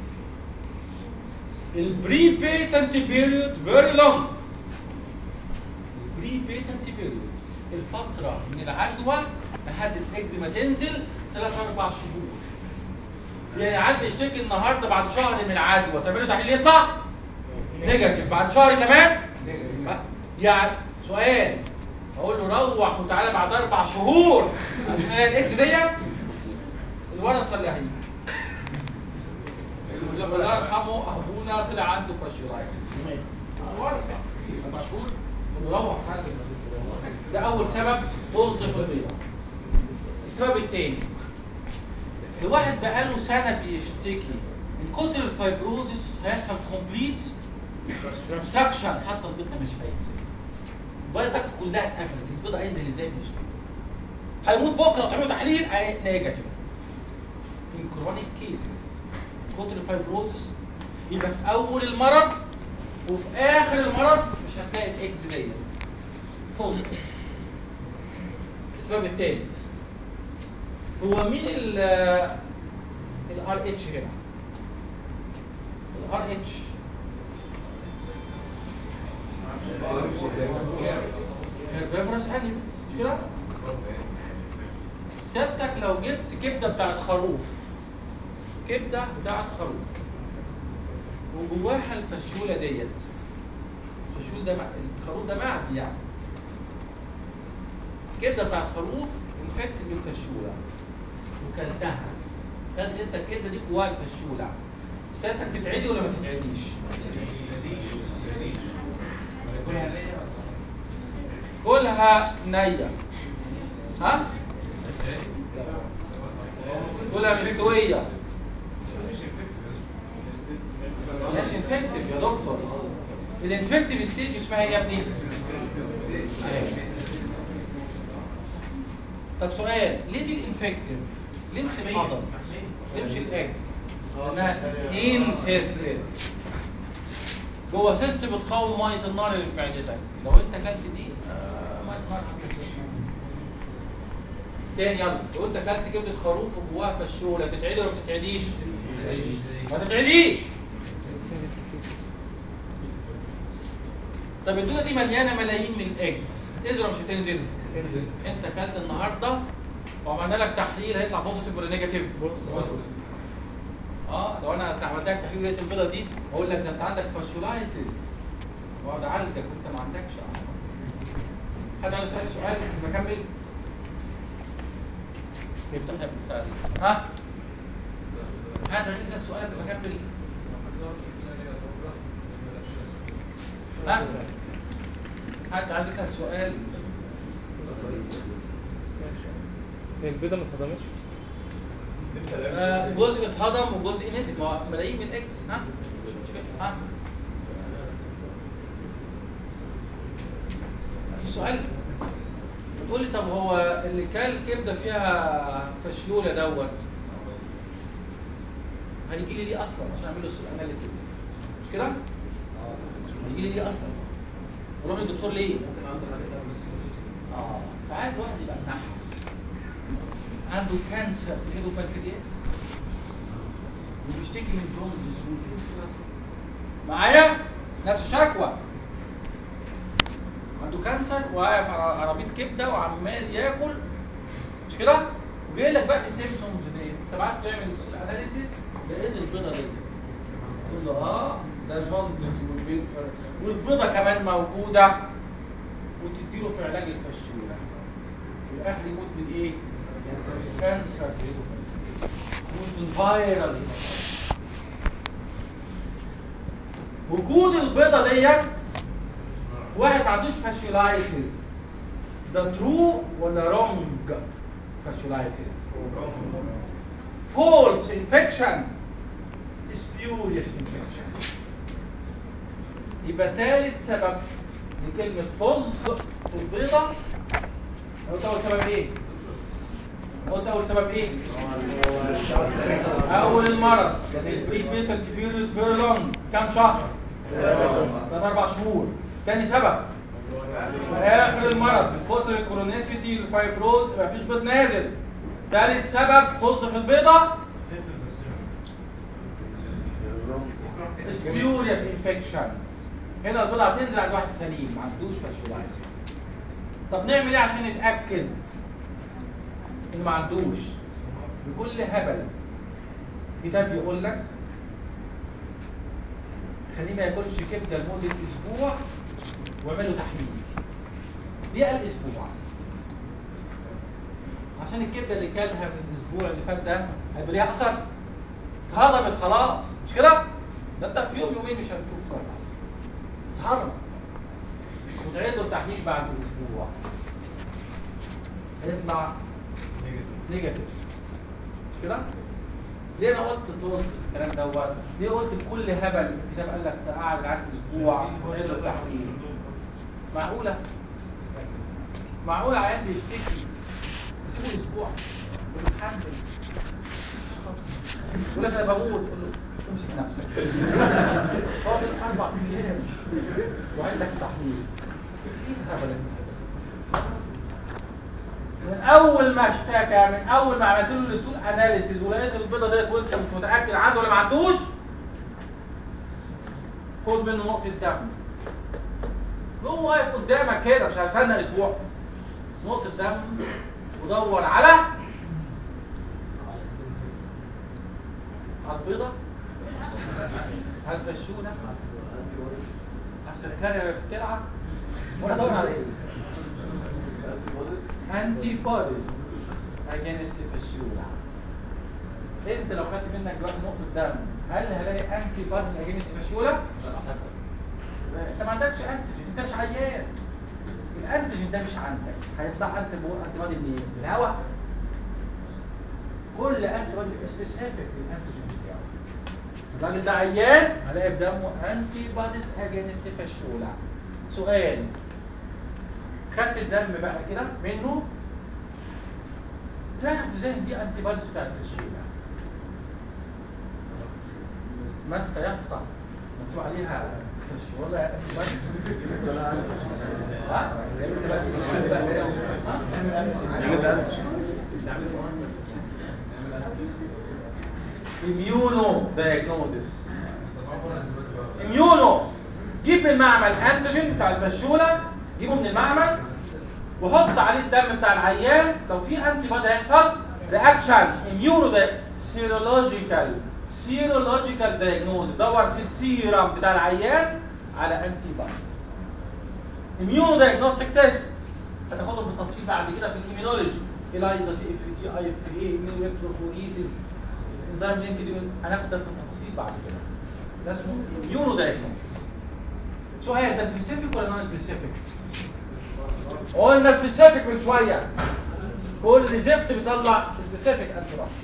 البري بيتنت بيريود فيري لونج البري بيتنت بيريود الفترة من العدوى لحد الاكزيما تنزل ثلاث اربع شهور يعني عاد بيشتكي النهارده بعد شهر من العدوى تعملوا تحليل يطلع نيجاتيف بعد شهر كمان يعني سؤال اقول له روح وتعالى بعد اربع شهور عشان هي الاكس ديت الورثه اللي هيجي الله يرحمه ابونا طلع عنده فاشيولايتس الورثه اربع شهور نروح هذا ده اول سبب توظف البيضه السبب الثاني الواحد بقاله سنه بيشتكي من كتر الفايبروزس هيحصل كومبليت كونستراكشن حتى البيضه مش هينزل البيضه كلها اتقفلت البيضه هينزل ازاي مش هيموت بكره وتعملوا تحليل نيجاتيف in chronic cases كتر الفايبروزس يبقى في اول المرض وفي اخر المرض مش هتلاقي الاكس ديت فوز السبب الثالث هو مين ال الار اتش هنا الار اتش الفيبرس انيمال مش كده سيادتك لو جبت كبده بتاعت خروف كبده بتاعت خروف وجواها الفشوله ديت الفشول ده مع- الخروف ده معدي يعني كبده بتاعت خروف انفكت بالفشوله وكلتها كلت انت الكبده دي جواها الفشوله سيادتك تتعدي ولا ما تتعديش؟ كلها نية ها؟ كلها مستوية مش انفكتيف يا دكتور الانفكتيف ستيج اسمها ايه يا ابني؟ طب سؤال ليه دي الانفكتيف؟ ليه مش الهضم؟ ليه مش الاكل؟ لانها انسيستد جوه سيست بتقاوم ميه النار اللي في معدتك لو انت اكلت دي آه، ميه النار هتطلع. تاني يلا لو انت اكلت كبده خروف وجواها فشوله تتعدي ولا ما تتعديش ما تتعديش طب الدوده دي مليانه ملايين من الاجز تنزل ولا مش هتنزل انت اكلت النهارده وعملنا لك تحليل هيطلع بوزيتيف ولا نيجاتيف اه لو انا عملت لك تحليل لقيت البيضه دي اقول لك ده انت عندك فاشولايسيس واقعد اعالجك وانت ما عندكش اصلا حد عايز يسال سؤال بكمل افتح يا بتاع دي. ها حد عايز يسال سؤال بكمل ها حد عايز يسال سؤال هي البيضة ما اتهضمتش آه، جزء اتهضم وجزء نزل ما هو ملايين من الاكس ها مش مشكلة. ها السؤال بتقول لي طب هو اللي كان كبده فيها فشيوله دوت هيجي لي ليه اصلا عشان اعمل له السوق اناليسيس مش كده هيجي لي ليه اصلا اروح للدكتور ليه اه ساعات الواحد يبقى منحس عنده كانسر في ايده بنكرياس وبيشتكي من جوندس معايا نفس شكوى عنده كانسر وواقف على عربيه كبده وعمال ياكل مش كده وجاي لك بقى السيمبتومز دي انت بعد تعمل الاناليسيس ده ايه البيضه دي تقول له اه ده جوندس والبيضه والبيضه كمان موجوده وتديله في علاج الفشوله في الاخر يموت من ايه؟ من كانسر في ايده يموت من فايرال وجود البيضه ديت واحد ما عندوش فاشيولايسيس ده ترو ولا رونج فاشيولايسيس فولس انفكشن is spurious infection يبقى ثالث سبب لكلمة فز في البيضة قلت أول سبب إيه؟ قلت أول سبب إيه؟ أول المرض البري بيتال بيريود فيري لونج كام شهر؟ ثلاث أربع شهور تاني سبب آخر المرض الفترة الكرونيسيتي الفايبروز مفيش بيض نازل ثالث سبب فز في البيضة سبيوريوس انفكشن هنا البيضة هتنزل عند واحد سليم ما عندوش فاشولايسيس طب نعمل ايه عشان نتأكد انه ما عندوش بكل هبل كتاب يقول لك خليه ما ياكلش كبده لمده اسبوع واعمل له تحليل ليه قال اسبوع عشان الكبده اللي كلها من الاسبوع اللي فات ده هيبقى ليها اثر اتهضمت خلاص مش كده ده انت في يوم يومين مش هتشوف فرق اصلا اتهضم وتعيد له التحليل بعد اسبوع هيطلع نيجاتيف مش كده ليه انا قلت طول الكلام دوت ليه قلت بكل هبل الكتاب قال لك تقعد معاك اسبوع وعيد له التحليل معقوله معقوله عيان بيشتكي اسيبه اسبوع ويتحمل يقول لك انا بموت قول له امسك نفسك فاضل اربع ايام وعندك تحليل ايه الهبل اللي انت من اول ما اشتكى من اول ما عملت له الستول اناليسيز ولقيت البيضه ديت وانت مش متاكد عنده ولا ما عندوش خد منه نقطه دم هو واقف قدامك كده مش هستنى اسبوع نقطه دم ودور على على البيضه هتفشونا على السكريه اللي بتلعب وانا ادور على ايه antibodies against الفشولة انت لو خدت منك دلوقتي نقطة دم هل هلاقي antibodies against الفشولة؟ انت ما عندكش انتيجين انت مش عيان الانتيجين ده مش عندك هيطلع انتي بودي منين؟ من الهواء كل انتي بودي سبيسيفيك للانتيجين بتاعه الراجل ده عيان هلاقي في دمه انتي بوديز اجينست الفشولة سؤال خدت الدم بقى كده منه تعرف ازاي دي انتي بوديز بتاعت الفشولة ماسكه يافطه مكتوب عليها فشولة انتي بوديز ها؟ immuno diagnosis immuno جيب من المعمل انتيجين بتاع الفشولة جيبه من المعمل وحط عليه الدم بتاع العيان لو في انتي بودي هيحصل رياكشن اميونو سيرولوجيكال سيرولوجيكال دايجنوز دور في السيرم بتاع العيان على انتي بوديز اميونو دايجنوستيك تيست هتاخدهم بالتفصيل بعد كده في الايمينولوجي الايزا سي اف تي اي اف اي امينو فلوريسيس انزيم لينك هناخد ده في التفاصيل بعد كده ده اسمه اميونو دايجنوستيك سؤال ده سبيسيفيك ولا نون سبيسيفيك قلنا سبيسيفيك من شويه كل زفت بيطلع سبيسيفيك انتي بودي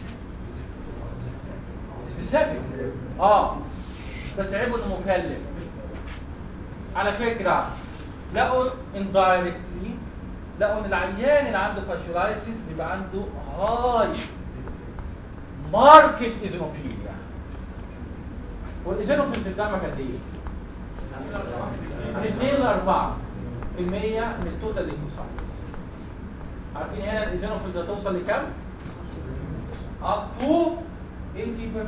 سبيسيفيك اه بس عيبه انه مكلف على فكره لقوا indirectly لقوا ان العيان اللي عنده فاشولايسيس بيبقى عنده هاي ماركت ايزونوفيليا والايزونوفيل في الدم قد ايه؟ من 2 ل 4 في المية من التوتال ليكوسايتس عارفين هنا الايزونوفيلز هتوصل لكام؟ up to 80%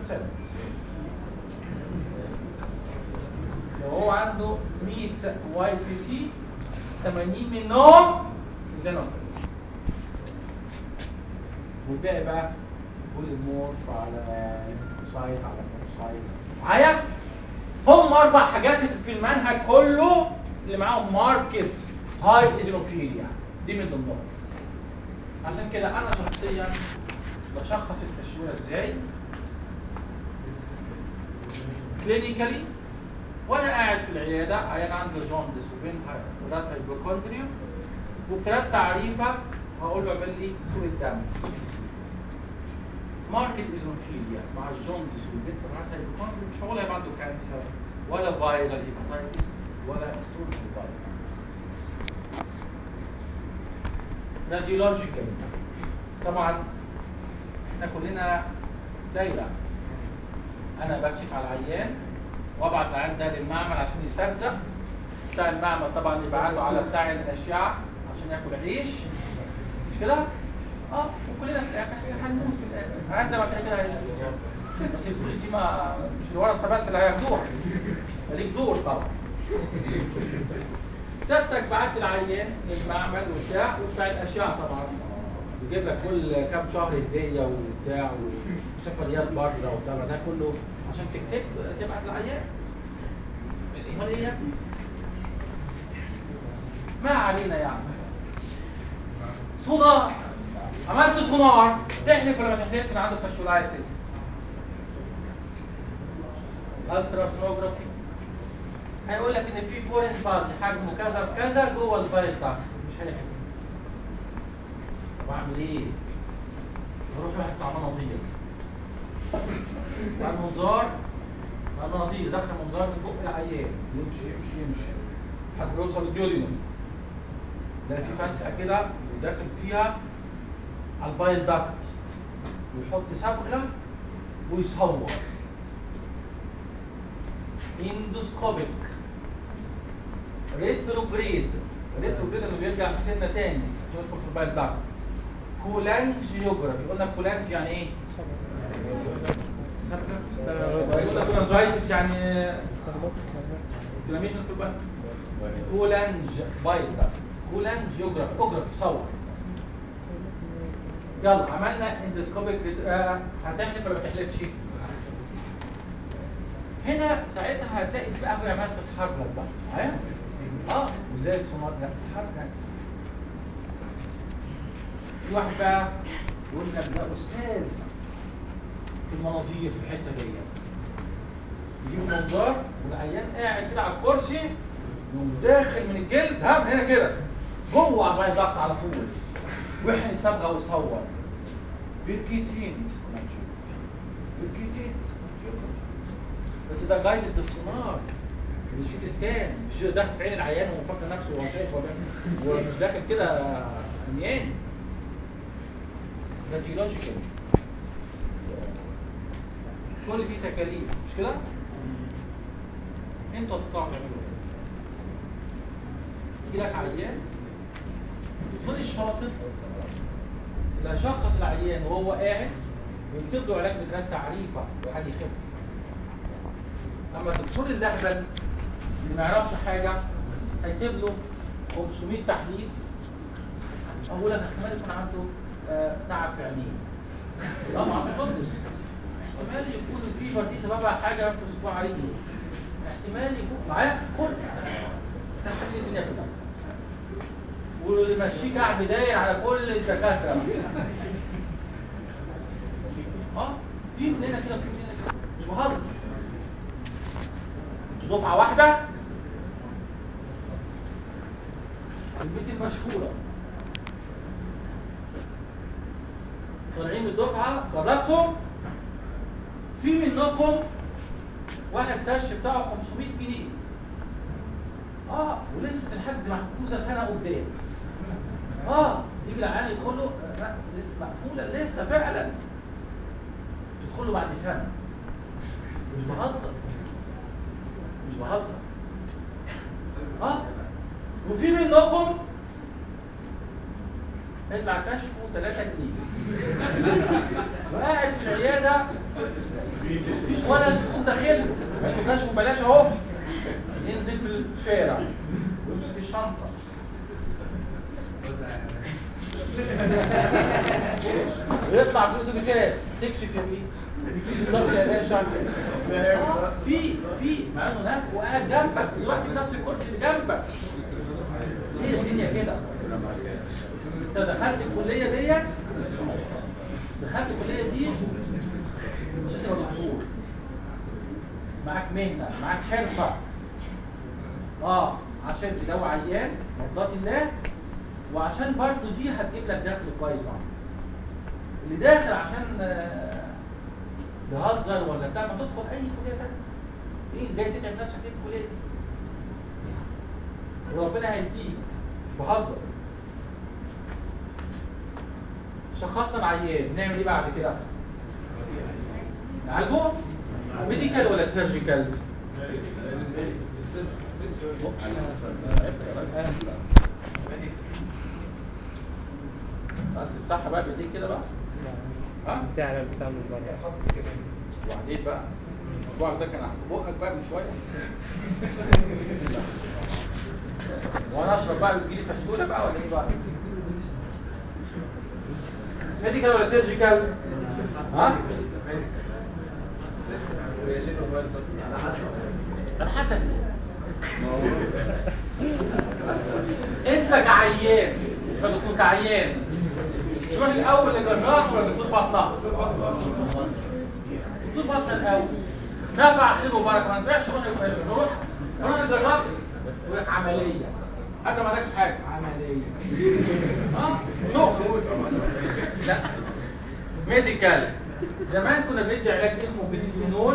لو هو عنده 100 واي بي سي 80 منهم ايزونوفيلز والباقي بقى كل مورف على ليكوسايت على موكسايت معايا؟ هم اربع حاجات في المنهج كله اللي معاهم ماركت هاي ايزينوفيليا دي من ضمنهم عشان كده انا شخصيا بشخص الفشوله ازاي كلينيكالي وانا قاعد في العياده عيان عنده جوندس وبين ولاد هايبوكوندريا وبثلاث تعريفه هقول له اعمل لي صوره دم ماركت ايزوفيليا مع الجوندس والبنت هايبوكوندريا مش هقول هيبقى عنده كانسر ولا فايرال هيباتايتس ولا ستون هيباتايتس راديولوجيكال طبعا احنا كلنا دايره انا بكشف على العيان وابعت العيان ده للمعمل عشان يسترزق بتاع المعمل طبعا يبعته على بتاع الاشعه عشان ياكل عيش مش كده اه وكلنا في الاخر هنموت في الاخر عندما كده كده هيموت. بس الفلوس دي ما مش الورثه بس اللي هياخدوها ده ليك دور طبعا سيادتك بعت العيان للمعمل وبتاع وبتاع الاشعه طبعا يجيب لك كل كام شهر هديه وبتاع وسفريات بره وبتاع ده كله عشان تكتب تبعت العيان امال ايه يا ابني؟ ما علينا يعني صداع عملت سونار تحلف ولا ما تحلفش ان عنده فاشولايسيس الترا سونوجرافي هيقول لك ان في فورين بادي حجمه كذا بكذا جوه الفايل ده مش هيحلف طب اعمل ايه اروح واحد بتاع مناظير بعد منظار بعد مناظير دخل منظار من بق العيان يمشي يمشي يمشي لحد ما يوصل الديودينوم لا في فتحه كده وداخل فيها على البايل داكت ويحط صبغه ويصور اندوسكوبيك ريتروجريد ريتروجريد لما بيرجع سنه تاني عشان يدخل في البايل داكت كولانجيوجرافي قلنا كولانج يعني ايه؟ قلنا كولانجايتس يعني انفلاميشن في البايل كولانج بايل داكت كولانجيوجرافي اوجرافي صور يلا عملنا اندسكوبيك آه هتحلف ولا ما تحلفش هنا ساعتها هتلاقي دي بقى هي عماله تتحرك بقى معايا اه وزي السونار ده تتحرك في واحد بقى يقول لك ده استاذ في المناظير في الحته ديت يجيب منظار والعيان قاعد كده على الكرسي يقوم داخل من الجلد ها من هنا كده جوه على الراي ضغط على طول ويحن صبغه ويصور بالكيتين بالكيتين بس ده غاية السونار مش سيتي سكان مش داخل في عين العيان ومفكر نفسه هو شايف ولا ومش داخل كده عميان راديولوجيكال كل دي تكاليف مش كده؟ انتوا هتطلعوا تعملوا ايه؟ يجي لك عيان الدكتور الشاطر لا شخص العيان وهو قاعد ويكتب له علاج بتاعت تعريفه وحد يخف اما الدكتور اللهبل اللي ما يعرفش حاجه هيكتب له 500 تحليل اقول لك احتمال يكون عنده آه، تعب في عينيه طبعا مقدس احتمال يكون الفيبر دي سببها حاجه في صباع رجله احتمال يكون معايا كل تحليل الدنيا كلها ويمشيه كعب داير على كل الدكاتره اه في من هنا كده في من هنا كده مش بهزر دفعه واحده البيت المشهوره طالعين من الدفعه جربتهم في منكم واحد تش بتاعه 500 جنيه اه ولسه الحجز محجوزه سنه قدام اه يجي العيان يدخل له آه، لا لسه مقفوله لسه فعلا يدخل له بعد سنه مش بهزر مش بهزر اه وفي منكم يطلع كشفه 3 جنيه وقاعد في العياده مفيش ولا تكون داخله انه كشفه بلاش اهو ينزل في الشارع ويمسك الشنطه ويطلع في الاتوبيسات تكشف يا بيه بالظبط يا باشا آه، في في مع انه هناك وقاعد جنبك دلوقتي في نفس الكرسي اللي جنبك هي الدنيا كده انت دخلت الكليه ديت دخلت الكليه دي مش هتبقى دكتور معاك مهنه معاك حرفه اه عشان تداوي عيان مرضات الله وعشان برضو دي هتجيب لك دخل كويس معاك اللي داخل عشان آه، يهزر ولا بتاع ما تدخل اي كليه تانية ايه جاي تتعب نفسك ايه في الكليه دي وربنا هيديك بهزر شخصنا العيان نعمل ايه بعد كده نعالجه ميديكال ولا سيرجيكال تفتحها بقى بايديك كده بقى ها بتاع بتاع من بره وبعدين بقى الموضوع ده كان في بقك بقى من شويه وانا اشرب بقى وتجيلي فسوله بقى ولا ايه بقى ميديكال ولا سيرجيكال ها على حسب انت كعيان مش دكتور كعيان تروح الاول لجراح ولا دكتور بطنه دكتور بطنه الاول نفع خير وبركه ما نفعش روح روح روح لجراح يقول لك عمليه انت ما عندكش حاجه عمليه اه نقطه لا ميديكال زمان كنا بندي علاج اسمه بيسفينول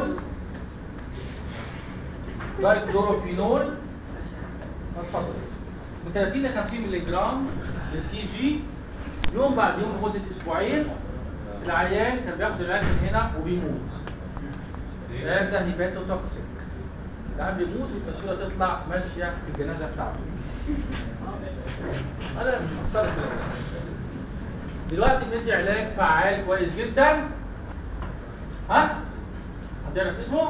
دايكلوروفينول اتفضل من 30 ل 50 مللي جرام للكي جي يوم بعد يوم لمده اسبوعين العيان كان بياخد العلاج من هنا وبيموت العلاج ده هيباتو توكسيك العيان بيموت والفسيوله تطلع ماشيه في الجنازه بتاعته هذا مش مصرف دلوقتي بندي علاج فعال كويس جدا ها هتعرف اسمه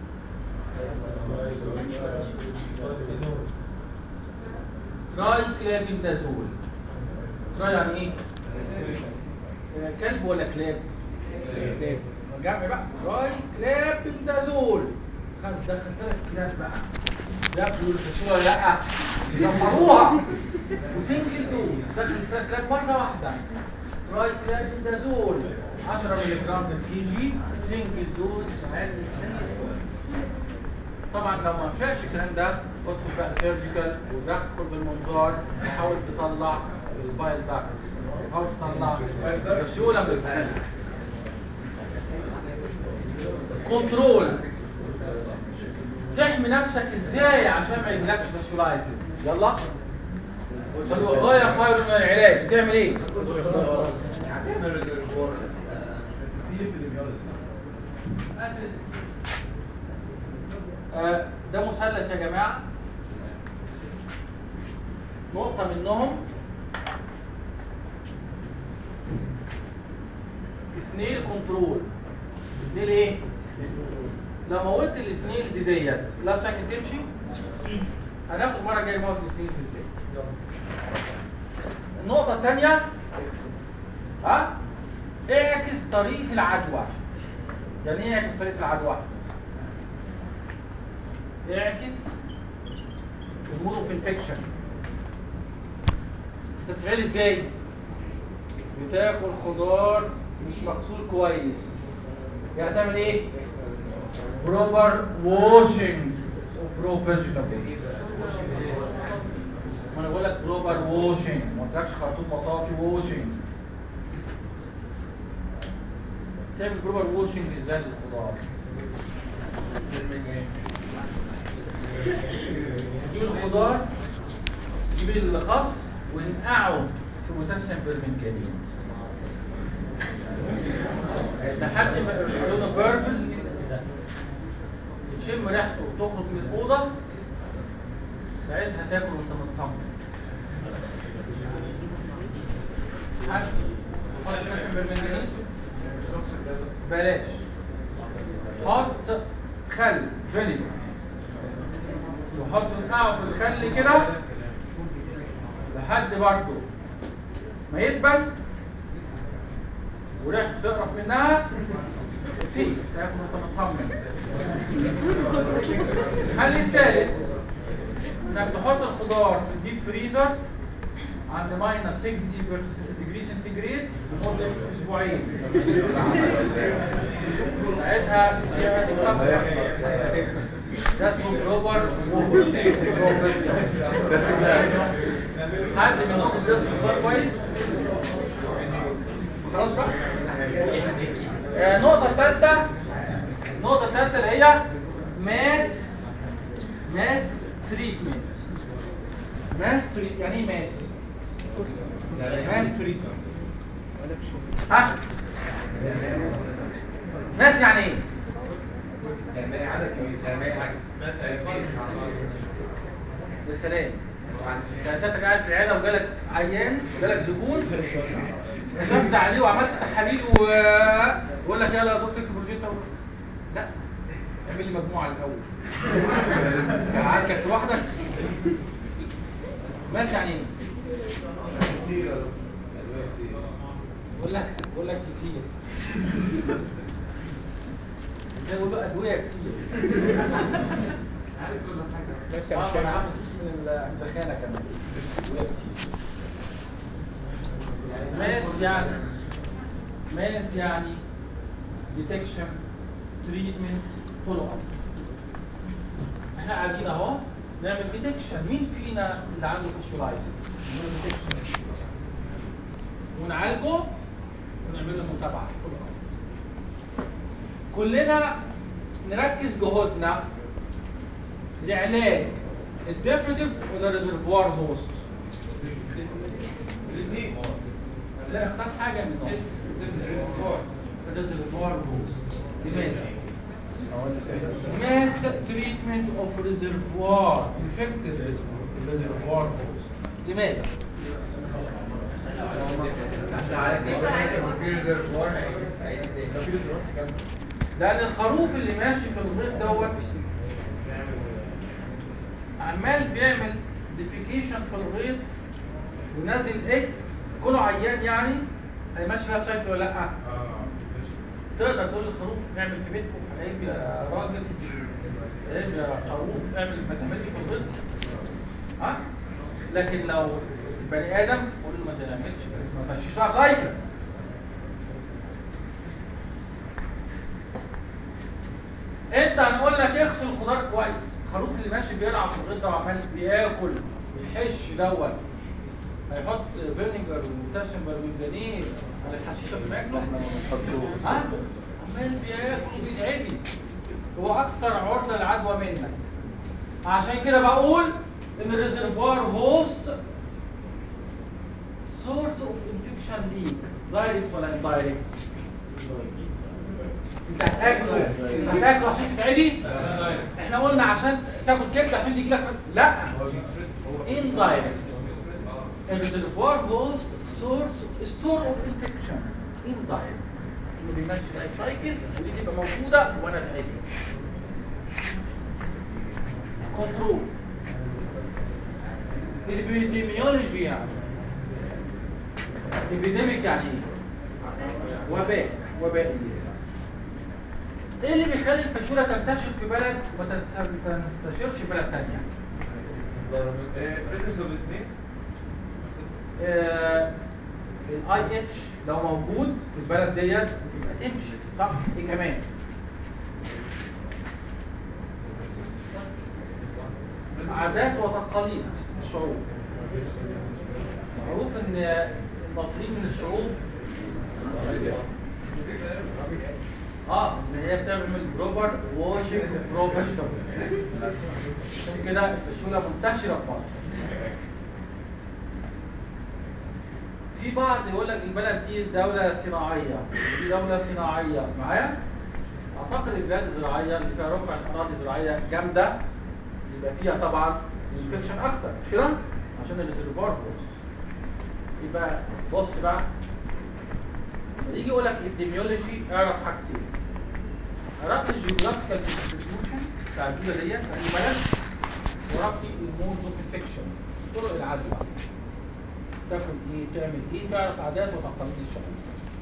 تراي كلابندازول تراي يعني ايه آه، كلب ولا كلاب جمع بقى تراي كلابندازول خد دخل ثلاث كلاب بقى ياكلوا الفسوله لا يدمروها وسنجل دوز دخل ثلاث كلاب مره واحده تراي كلابندازول 10 مللي جرام بالكي جي سنجل دوز عادي طبعا لو ما نفعش الكلام ده ادخل بقى سيرجيكال ودخل بالمنظار وحاول تطلع البايل باكس حاول تطلع الفسيوله من الخارج كنترول تحمي نفسك ازاي عشان ما يجيلكش فاسيولايتس يلا الوقايه خير من العلاج تعمل ايه آه، ده مثلث يا جماعه نقطه منهم سنيل كنترول سنيل ايه لو موتت السنيلز ديت لا ساكن تمشي هناخد مره جايه موت السنيلز ازاي النقطه الثانيه ها اعكس طريق العدوى يعني ايه اعكس طريق العدوى اعكس المود اوف انفكشن تتفعل ازاي بتاكل خضار مش مغسول كويس يعني تعمل ايه بروبر واشنج اوف رو فيجيتابلز ما انا بقول لك بروبر واشنج ما قلتلكش خرطوم مطافي واشنج تعمل بروبر واشنج ازاي للخضار تجيب الخضار تجيب الخس ونقعه في بوتاسيوم بيرمنجانيت لحد ما لونه بيربل تشم ريحته وتخرج من الاوضه ساعتها تاكل وانت مطمن حد حط بوتاسيوم بيرمنجانيت بلاش حط خل فينيجر وحط نقعه في الخل كده لحد برضه ما يدبل وريحته تقرف منها سيب تاكل وانت مطمن الحل الثالث انك تحط الخضار في الديب فريزر عند ماينس 60 ديجري سنتيجريد لمده اسبوعين ساعتها فيها تتخفف ده اسمه جلوبر حد منكم بيغسل الخضار كويس خلاص بقى آه، النقطة الثالثة هي ماس ماس تريتمنت ماس تريت يعني ايه ماس ماس تريتمنت ها ماس يعني ايه يعني عدد كبير يعني مثلا يا سلام انت ساعتك قاعد في العياده وجالك عيان وجالك زبون كتبت عليه وعملت تحاليل و- ويقول لك يلا يا دكتور اكتب الروجيتا لا اعمل لي مجموعه الاول قعدت لوحدك ماشي يعني ايه بقول لك بقول لك كتير زي بقول له ادويه كتير عارف كل حاجه ماشي آه، عشان- انا عامل فلوس من الزخانه كمان ادويه كتير ماس يعني ماس يعني ديتكشن تريتمنت فولو اب احنا قاعدين اهو نعمل ديتكشن مين فينا اللي عنده فيشولايزنج نعمل ديتكشن ونعالجه ونعمل له متابعه فولو اب كلنا نركز جهودنا لعلاج الديفينيتيف ولا ريزرفوار هوست الاثنين لا اختار حاجه منهم ريزرفوار هوست لماذا mass treatment of reservoir infected reservoir host لماذا لان الخروف اللي ماشي في الغيط دوت عمال بيعمل ديفيكيشن في الغيط ونازل اكس كله عيان يعني هيمشي فيها سايكل ولا لا تقدر تقول للخروف اعمل في بيتكم عيب يا راجل عيب يا خروف اعمل ما تعملش في الغيط ها لكن لو البني ادم قول له ما تعملش ما تمشيش فيها سايكل انت هنقول لك اغسل الخضار كويس الخروف اللي ماشي بيلعب في الغيط ده وعمال بياكل ويحش دوت هيحط فينيجر وتاسمبر وجنيه على الحشيشه في ماكله ها عمال بياكل وبيتعدي هو اكثر عرضه للعدوى منك عشان كده بقول ان الريزرفوار هوست سورس اوف انفكشن ليك دايركت ولا اندايركت انت هتاكله انت هتاكله عشان تتعدي احنا قلنا عشان تاكل كبده عشان تيجي لك لا indirect a reservoir host source store of infection indirect انه بيمشي لايف سايكل ودي تبقى موجوده وانا في عيني كنترول الابيديميولوجي يعني epidemic يعني ايه وباء وبائيات ايه اللي بيخلي الفشولة تنتشر في بلد وما تنتشرش في بلد تانية بريزنس اوف سنيك الاي اتش لو موجود في البلد ديت يبقى تمشي صح ايه كمان عادات وتقاليد الشعوب معروف ان المصريين من الشعوب اه ان هي بتعمل بروبر واشنج بروفيشنال عشان كده الفشوله منتشره في مصر في بعض يقول لك البلد دي دولة صناعية دي دولة صناعية معايا اعتقد البلاد الزراعية اللي فيها رفع اراضي زراعية جامدة يبقى فيها طبعا انفكشن اكتر مش كده عشان الريزرفوار بوست يبقى بص بقى يجي يقول لك الابديميولوجي اعرف حاجتين عرفت الجيوغرافيكال ديستريبيوشن بتاع الدوله ديت في اي بلد وعرفت المودز اوف انفكشن طرق العدوى تاكل ايه تعمل ايه تعرف عادات وتقاليد الشعوب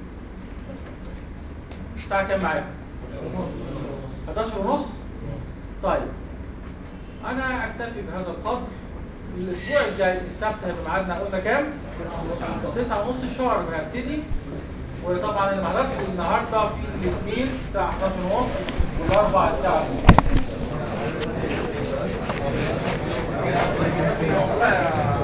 الساعه كام معاك 11 ونص طيب انا اكتفي بهذا القدر الاسبوع الجاي السبت هيبقى معادنا قلنا كام 9 ونص الشهر هبتدي وطبعا اللي معرفش النهارده في الاثنين الساعه 11 ونص والاربع الساعه 2